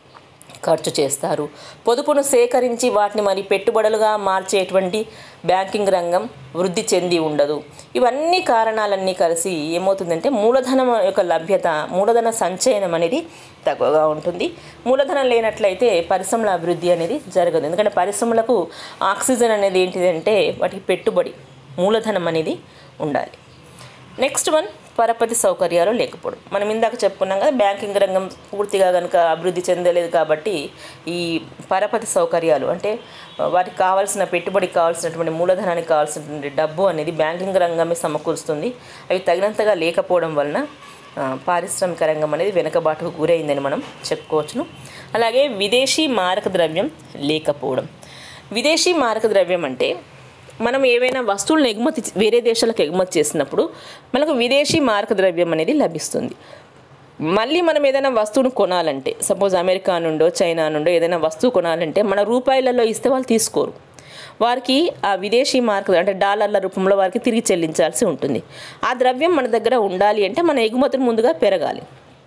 A: ఖర్చు చేస్తారు పొదుపును సేకరించి వాటిని మరి పెట్టుబడులుగా మార్చేటువంటి బ్యాంకింగ్ రంగం వృద్ధి చెంది ఉండదు ఇవన్నీ కారణాలన్నీ కలిసి ఏమవుతుందంటే మూలధనం యొక్క లభ్యత మూలధన సంచయనం అనేది తక్కువగా ఉంటుంది మూలధనం లేనట్లయితే పరిశ్రమల అభివృద్ధి అనేది జరగదు ఎందుకంటే పరిశ్రమలకు ఆక్సిజన్ అనేది ఏంటిదంటే వాటికి పెట్టుబడి మూలధనం అనేది ఉండాలి నెక్స్ట్ వన్ పరపతి సౌకర్యాలు లేకపోవడం మనం ఇందాక చెప్పుకున్నాం కదా బ్యాంకింగ్ రంగం పూర్తిగా కనుక అభివృద్ధి చెందలేదు కాబట్టి ఈ పరపతి సౌకర్యాలు అంటే వాటికి కావాల్సిన పెట్టుబడికి కావాల్సినటువంటి మూలధనానికి కావాల్సినటువంటి డబ్బు అనేది బ్యాంకింగ్ రంగమే సమకూరుస్తుంది అవి తగినంతగా లేకపోవడం వలన ఆ, పారిశ్రామిక రంగం అనేది వెనుకబాటుకు గురైందని మనం చెప్పుకోవచ్చును అలాగే విదేశీ మారక ద్రవ్యం లేకపోవడం విదేశీ మారక ద్రవ్యం అంటే మనం ఏవైనా వస్తువులను ఎగుమతి వేరే దేశాలకు ఎగుమతి చేసినప్పుడు మనకు విదేశీ మారక ద్రవ్యం అనేది లభిస్తుంది మళ్ళీ మనం ఏదైనా వస్తువును కొనాలంటే సపోజ్ అమెరికా నుండో చైనా నుండో ఏదైనా వస్తువు కొనాలంటే మన రూపాయలలో ఇస్తే వాళ్ళు తీసుకోరు వారికి ఆ విదేశీ మార్కు అంటే డాలర్ల రూపంలో వారికి తిరిగి చెల్లించాల్సి ఉంటుంది ఆ ద్రవ్యం మన దగ్గర ఉండాలి అంటే మన ఎగుమతులు ముందుగా పెరగాలి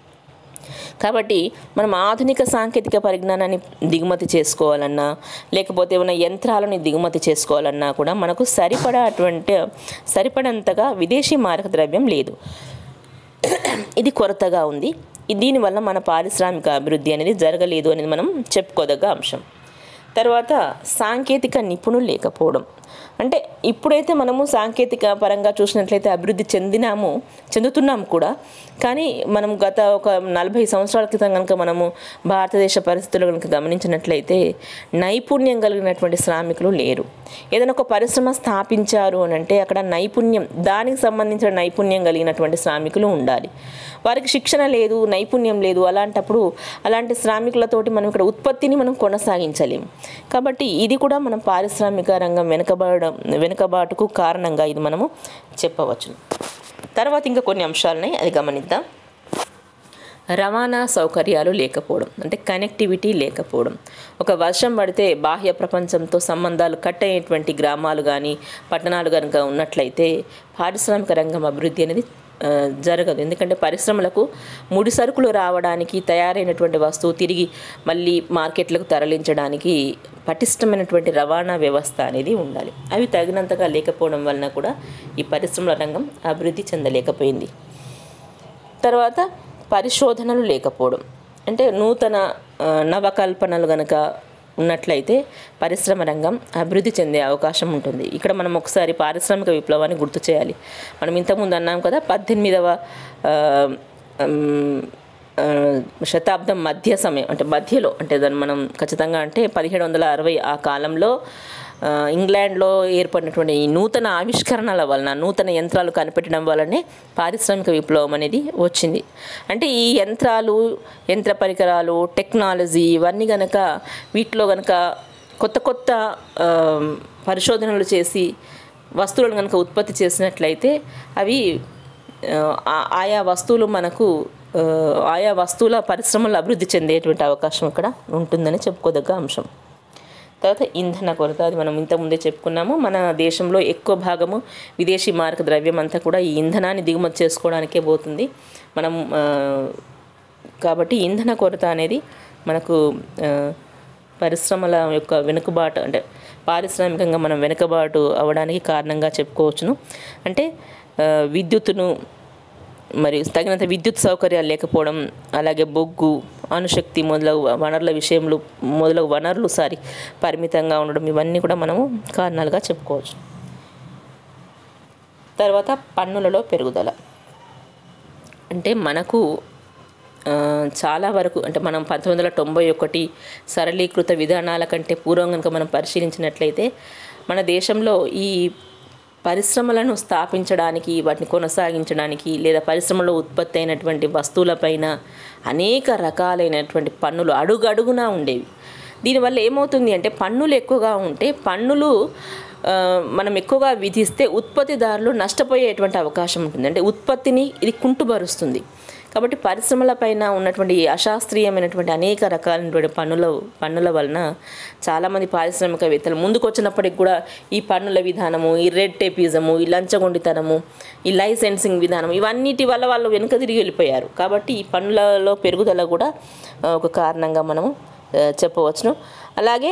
A: కాబట్టి మనం ఆధునిక సాంకేతిక పరిజ్ఞానాన్ని దిగుమతి చేసుకోవాలన్నా లేకపోతే ఏమైనా యంత్రాలని దిగుమతి చేసుకోవాలన్నా కూడా మనకు సరిపడా అటువంటి సరిపడంతగా విదేశీ మారక ద్రవ్యం లేదు ఇది కొరతగా ఉంది ఈ- దీనివల్ల మన పారిశ్రామిక అభివృద్ధి అనేది జరగలేదు అనేది మనం చెప్పుకోదగ్గ అంశం తర్వాత సాంకేతిక నిపుణులు లేకపోవడం అంటే ఇప్పుడైతే మనము సాంకేతిక పరంగా చూసినట్లయితే అభివృద్ధి చెందినాము చెందుతున్నాము కూడా కానీ మనం గత ఒక నలభై సంవత్సరాల క్రితం కనుక మనము భారతదేశ పరిస్థితులు కనుక గమనించినట్లయితే నైపుణ్యం కలిగినటువంటి శ్రామికులు లేరు ఏదైనా ఒక పరిశ్రమ స్థాపించారు అని అంటే అక్కడ నైపుణ్యం దానికి సంబంధించిన నైపుణ్యం కలిగినటువంటి శ్రామికులు ఉండాలి వారికి శిక్షణ లేదు నైపుణ్యం లేదు అలాంటప్పుడు అలాంటి శ్రామికులతోటి మనం ఇక్కడ ఉత్పత్తిని మనం కొనసాగించలేము కాబట్టి ఇది కూడా మనం పారిశ్రామిక రంగం వెనుకబడడం వెనుకబాటుకు కారణంగా ఇది మనము చెప్పవచ్చు తర్వాత ఇంకా కొన్ని అంశాలని అది గమనిద్దాం రవాణా సౌకర్యాలు లేకపోవడం అంటే కనెక్టివిటీ లేకపోవడం ఒక వర్షం పడితే బాహ్య ప్రపంచంతో సంబంధాలు కట్ అయ్యేటువంటి గ్రామాలు కానీ పట్టణాలు కనుక ఉన్నట్లయితే పారిశ్రామిక రంగం అభివృద్ధి అనేది ఆ, జరగదు ఎందుకంటే పరిశ్రమలకు ముడి సరుకులు రావడానికి తయారైనటువంటి వస్తువు తిరిగి మళ్ళీ మార్కెట్లకు తరలించడానికి పటిష్టమైనటువంటి రవాణా వ్యవస్థ అనేది ఉండాలి అవి తగినంతగా లేకపోవడం వలన కూడా ఈ పరిశ్రమల రంగం అభివృద్ధి చెందలేకపోయింది తర్వాత పరిశోధనలు లేకపోవడం అంటే నూతన ఆ, నవకల్పనలు గనక ఉన్నట్లయితే పరిశ్రమ రంగం అభివృద్ధి చెందే అవకాశం ఉంటుంది ఇక్కడ మనం ఒకసారి పారిశ్రామిక విప్లవాన్ని గుర్తు చేయాలి మనం ఇంతకుముందు అన్నాం కదా పద్దెనిమిదవ ఆ, ఉమ్, ఆ, శతాబ్దం మధ్య సమయం అంటే మధ్యలో అంటే దాన్ని మనం ఖచ్చితంగా అంటే పదిహేడు వందల అరవై ఆ కాలంలో ఆ, ఇంగ్లాండ్లో ఏర్పడినటువంటి ఈ నూతన ఆవిష్కరణల వలన నూతన యంత్రాలు కనిపెట్టడం వల్లనే పారిశ్రామిక విప్లవం అనేది వచ్చింది అంటే ఈ యంత్రాలు యంత్ర పరికరాలు టెక్నాలజీ ఇవన్నీ గనక వీటిలో గనక కొత్త కొత్త ఆ, పరిశోధనలు చేసి వస్తువులను కనుక ఉత్పత్తి చేసినట్లయితే అవి ఆ, ఆ- ఆయా వస్తువులు మనకు ఆ, ఆయా వస్తువుల పరిశ్రమలు అభివృద్ధి చెందేటువంటి అవకాశం ఇక్కడ ఉంటుందని చెప్పుకోదగ్గ అంశం తర్వాత ఇంధన కొరత అది మనం ఇంతకుముందే చెప్పుకున్నాము మన దేశంలో ఎక్కువ భాగము విదేశీ మారక ద్రవ్యం అంతా కూడా ఈ ఇంధనాన్ని దిగుమతి చేసుకోవడానికే పోతుంది మనం ఆ, కాబట్టి ఇంధన కొరత అనేది మనకు ఆ, పరిశ్రమల యొక్క వెనుకబాటు అంటే పారిశ్రామికంగా మనం వెనుకబాటు అవ్వడానికి కారణంగా చెప్పుకోవచ్చును అంటే ఆ, విద్యుత్తును మరి తగినంత విద్యుత్ సౌకర్యాలు లేకపోవడం అలాగే బొగ్గు అణుశక్తి మొదలగు వనరుల విషయంలో మొదలగు వనరులు సారి పరిమితంగా ఉండడం ఇవన్నీ కూడా మనము కారణాలుగా చెప్పుకోవచ్చు తర్వాత పన్నులలో పెరుగుదల అంటే మనకు ఆ, చాలా వరకు అంటే మనం పంతొమ్మిది వందల తొంభై ఒకటి సరళీకృత విధానాల కంటే పూర్వం కనుక మనం పరిశీలించినట్లయితే మన దేశంలో ఈ పరిశ్రమలను స్థాపించడానికి వాటిని కొనసాగించడానికి లేదా పరిశ్రమలో ఉత్పత్తి అయినటువంటి వస్తువులపైన అనేక రకాలైనటువంటి పన్నులు అడుగడుగునా ఉండేవి దీనివల్ల ఏమవుతుంది అంటే పన్నులు ఎక్కువగా ఉంటే పన్నులు ఆ, మనం ఎక్కువగా విధిస్తే ఉత్పత్తిదారులు నష్టపోయేటువంటి అవకాశం ఉంటుంది అంటే ఉత్పత్తిని ఇది కుంటుబరుస్తుంది కాబట్టి పరిశ్రమలపైన ఉన్నటువంటి ఈ అశాస్త్రీయమైనటువంటి అనేక రకాలైనటువంటి పన్నుల పన్నుల వలన చాలామంది పారిశ్రామికవేత్తలు ముందుకు వచ్చినప్పటికి కూడా ఈ పన్నుల విధానము ఈ రెడ్ టేపిజము ఈ లంచగొండితనము ఈ లైసెన్సింగ్ విధానం ఇవన్నిటి వల్ల వాళ్ళు వెనుక తిరిగి వెళ్ళిపోయారు కాబట్టి ఈ పన్నులలో పెరుగుదల కూడా ఆ, ఒక కారణంగా మనము ఆ, చెప్పవచ్చును అలాగే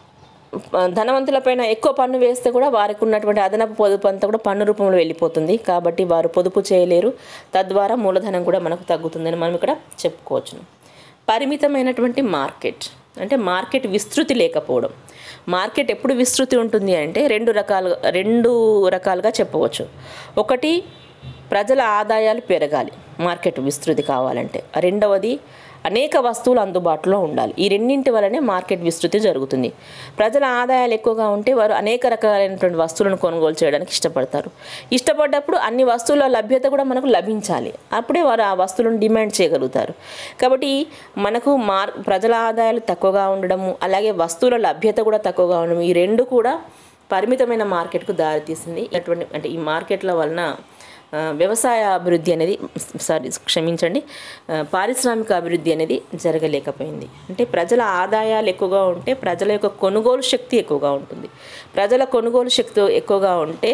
A: ధనవంతులపైన ఎక్కువ పన్ను వేస్తే కూడా వారికి ఉన్నటువంటి అదనపు పొదుపు అంతా కూడా పన్ను రూపంలో వెళ్ళిపోతుంది కాబట్టి వారు పొదుపు చేయలేరు తద్వారా మూలధనం కూడా మనకు తగ్గుతుందని మనం ఇక్కడ చెప్పుకోవచ్చును పరిమితమైనటువంటి మార్కెట్ అంటే మార్కెట్ విస్తృతి లేకపోవడం మార్కెట్ ఎప్పుడు విస్తృతి ఉంటుంది అంటే రెండు రకాలుగా రెండు రకాలుగా చెప్పవచ్చు ఒకటి ప్రజల ఆదాయాలు పెరగాలి మార్కెట్ విస్తృతి కావాలంటే రెండవది అనేక వస్తువులు అందుబాటులో ఉండాలి ఈ రెండింటి వల్లనే మార్కెట్ విస్తృతి జరుగుతుంది ప్రజల ఆదాయాలు ఎక్కువగా ఉంటే వారు అనేక రకాలైనటువంటి వస్తువులను కొనుగోలు చేయడానికి ఇష్టపడతారు ఇష్టపడ్డప్పుడు అన్ని వస్తువుల లభ్యత కూడా మనకు లభించాలి అప్పుడే వారు ఆ వస్తువులను డిమాండ్ చేయగలుగుతారు కాబట్టి మనకు మార్ ప్రజల ఆదాయాలు తక్కువగా ఉండడము అలాగే వస్తువుల లభ్యత కూడా తక్కువగా ఉండడం ఈ రెండు కూడా పరిమితమైన మార్కెట్కు దారితీసింది అటువంటి అంటే ఈ మార్కెట్ల వలన ఆ, వ్యవసాయ అభివృద్ధి అనేది సారీ క్షమించండి ఆ, పారిశ్రామిక అభివృద్ధి అనేది జరగలేకపోయింది అంటే ప్రజల ఆదాయాలు ఎక్కువగా ఉంటే ప్రజల యొక్క కొనుగోలు శక్తి ఎక్కువగా ఉంటుంది ప్రజల కొనుగోలు శక్తి ఎక్కువగా ఉంటే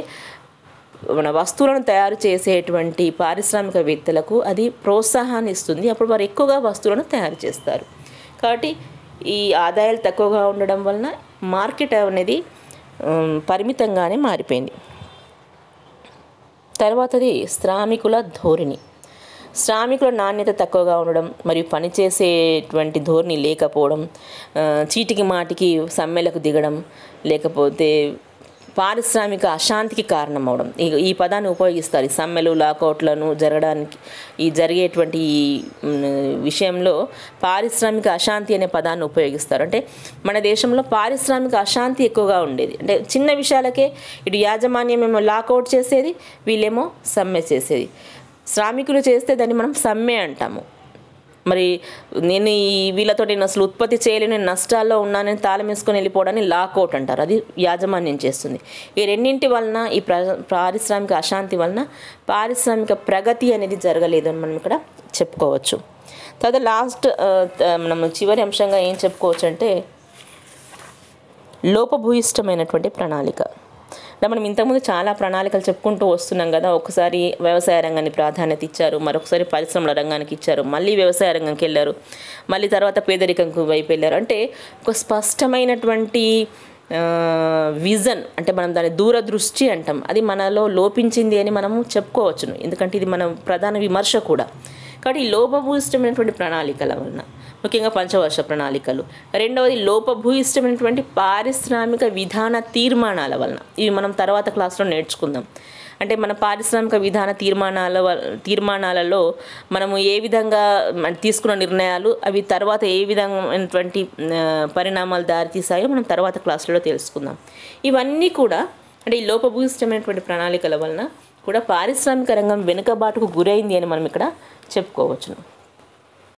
A: మన వస్తువులను తయారు చేసేటువంటి పారిశ్రామికవేత్తలకు అది ప్రోత్సాహాన్ని ఇస్తుంది అప్పుడు వారు ఎక్కువగా వస్తువులను తయారు చేస్తారు కాబట్టి ఈ ఆదాయాలు తక్కువగా ఉండడం వలన మార్కెట్ అనేది ఉమ్, పరిమితంగానే మారిపోయింది తర్వాతది శ్రామికుల ధోరణి శ్రామికుల నాణ్యత తక్కువగా ఉండడం మరియు పనిచేసేటువంటి ధోరణి లేకపోవడం ఆ, చీటికి మాటికి సమ్మెలకు దిగడం లేకపోతే పారిశ్రామిక అశాంతికి కారణం అవడం ఈ ఈ పదాన్ని ఉపయోగిస్తారు ఈ సమ్మెలు లాకౌట్లను జరగడానికి ఈ జరిగేటువంటి ఈ మ్, విషయంలో పారిశ్రామిక అశాంతి అనే పదాన్ని ఉపయోగిస్తారు అంటే మన దేశంలో పారిశ్రామిక అశాంతి ఎక్కువగా ఉండేది అంటే చిన్న విషయాలకే ఇటు యాజమాన్యం ఏమో లాకౌట్ చేసేది వీళ్ళేమో సమ్మె చేసేది శ్రామికులు చేస్తే దాన్ని మనం సమ్మె అంటాము మరి నేను ఈ వీళ్ళతో నేను అసలు ఉత్పత్తి చేయలేని నేను నష్టాల్లో ఉన్నానని తాళం వేసుకొని వెళ్ళిపోవడాన్ని లాకౌట్ అంటారు అది యాజమాన్యం చేస్తుంది ఈ రెండింటి వలన ఈ ప్ర పారిశ్రామిక అశాంతి వలన పారిశ్రామిక ప్రగతి అనేది జరగలేదు అని మనం ఇక్కడ చెప్పుకోవచ్చు తర్వాత లాస్ట్ మనం చివరి అంశంగా ఏం చెప్పుకోవచ్చు అంటే లోపభూయిష్టమైనటువంటి ప్రణాళిక అంటే మనం ఇంతకుముందు చాలా ప్రణాళికలు చెప్పుకుంటూ వస్తున్నాం కదా ఒకసారి వ్యవసాయ రంగాన్ని ప్రాధాన్యత ఇచ్చారు మరొకసారి పరిశ్రమల రంగానికి ఇచ్చారు మళ్ళీ వ్యవసాయ రంగంకి వెళ్ళారు మళ్ళీ తర్వాత పేదరికంకు వైపు వెళ్ళారు అంటే ఒక స్పష్టమైనటువంటి ఆ, విజన్ అంటే మనం దాని దూరదృష్టి అంటాం అది మనలో లోపించింది అని మనము చెప్పుకోవచ్చును ఎందుకంటే ఇది మన ప్రధాన విమర్శ కూడా కాబట్టి ఈ లోపభూయిష్టమైనటువంటి ప్రణాళికల వలన ముఖ్యంగా పంచవర్ష ప్రణాళికలు రెండవది లోపభూయిష్టమైనటువంటి పారిశ్రామిక విధాన తీర్మానాల వలన ఇవి మనం తర్వాత క్లాస్లో నేర్చుకుందాం అంటే మన పారిశ్రామిక విధాన తీర్మానాల వ- తీర్మానాలలో మనము ఏ విధంగా మన తీసుకున్న నిర్ణయాలు అవి తర్వాత ఏ విధమైనటువంటి ఆ, పరిణామాలు దారితీసాయో మనం తర్వాత క్లాసులలో తెలుసుకుందాం ఇవన్నీ కూడా అంటే ఈ లోపభూయిష్టమైనటువంటి ప్రణాళికల వలన కూడా పారిశ్రామిక రంగం వెనుకబాటుకు గురైంది అని మనం ఇక్కడ చెప్పుకోవచ్చును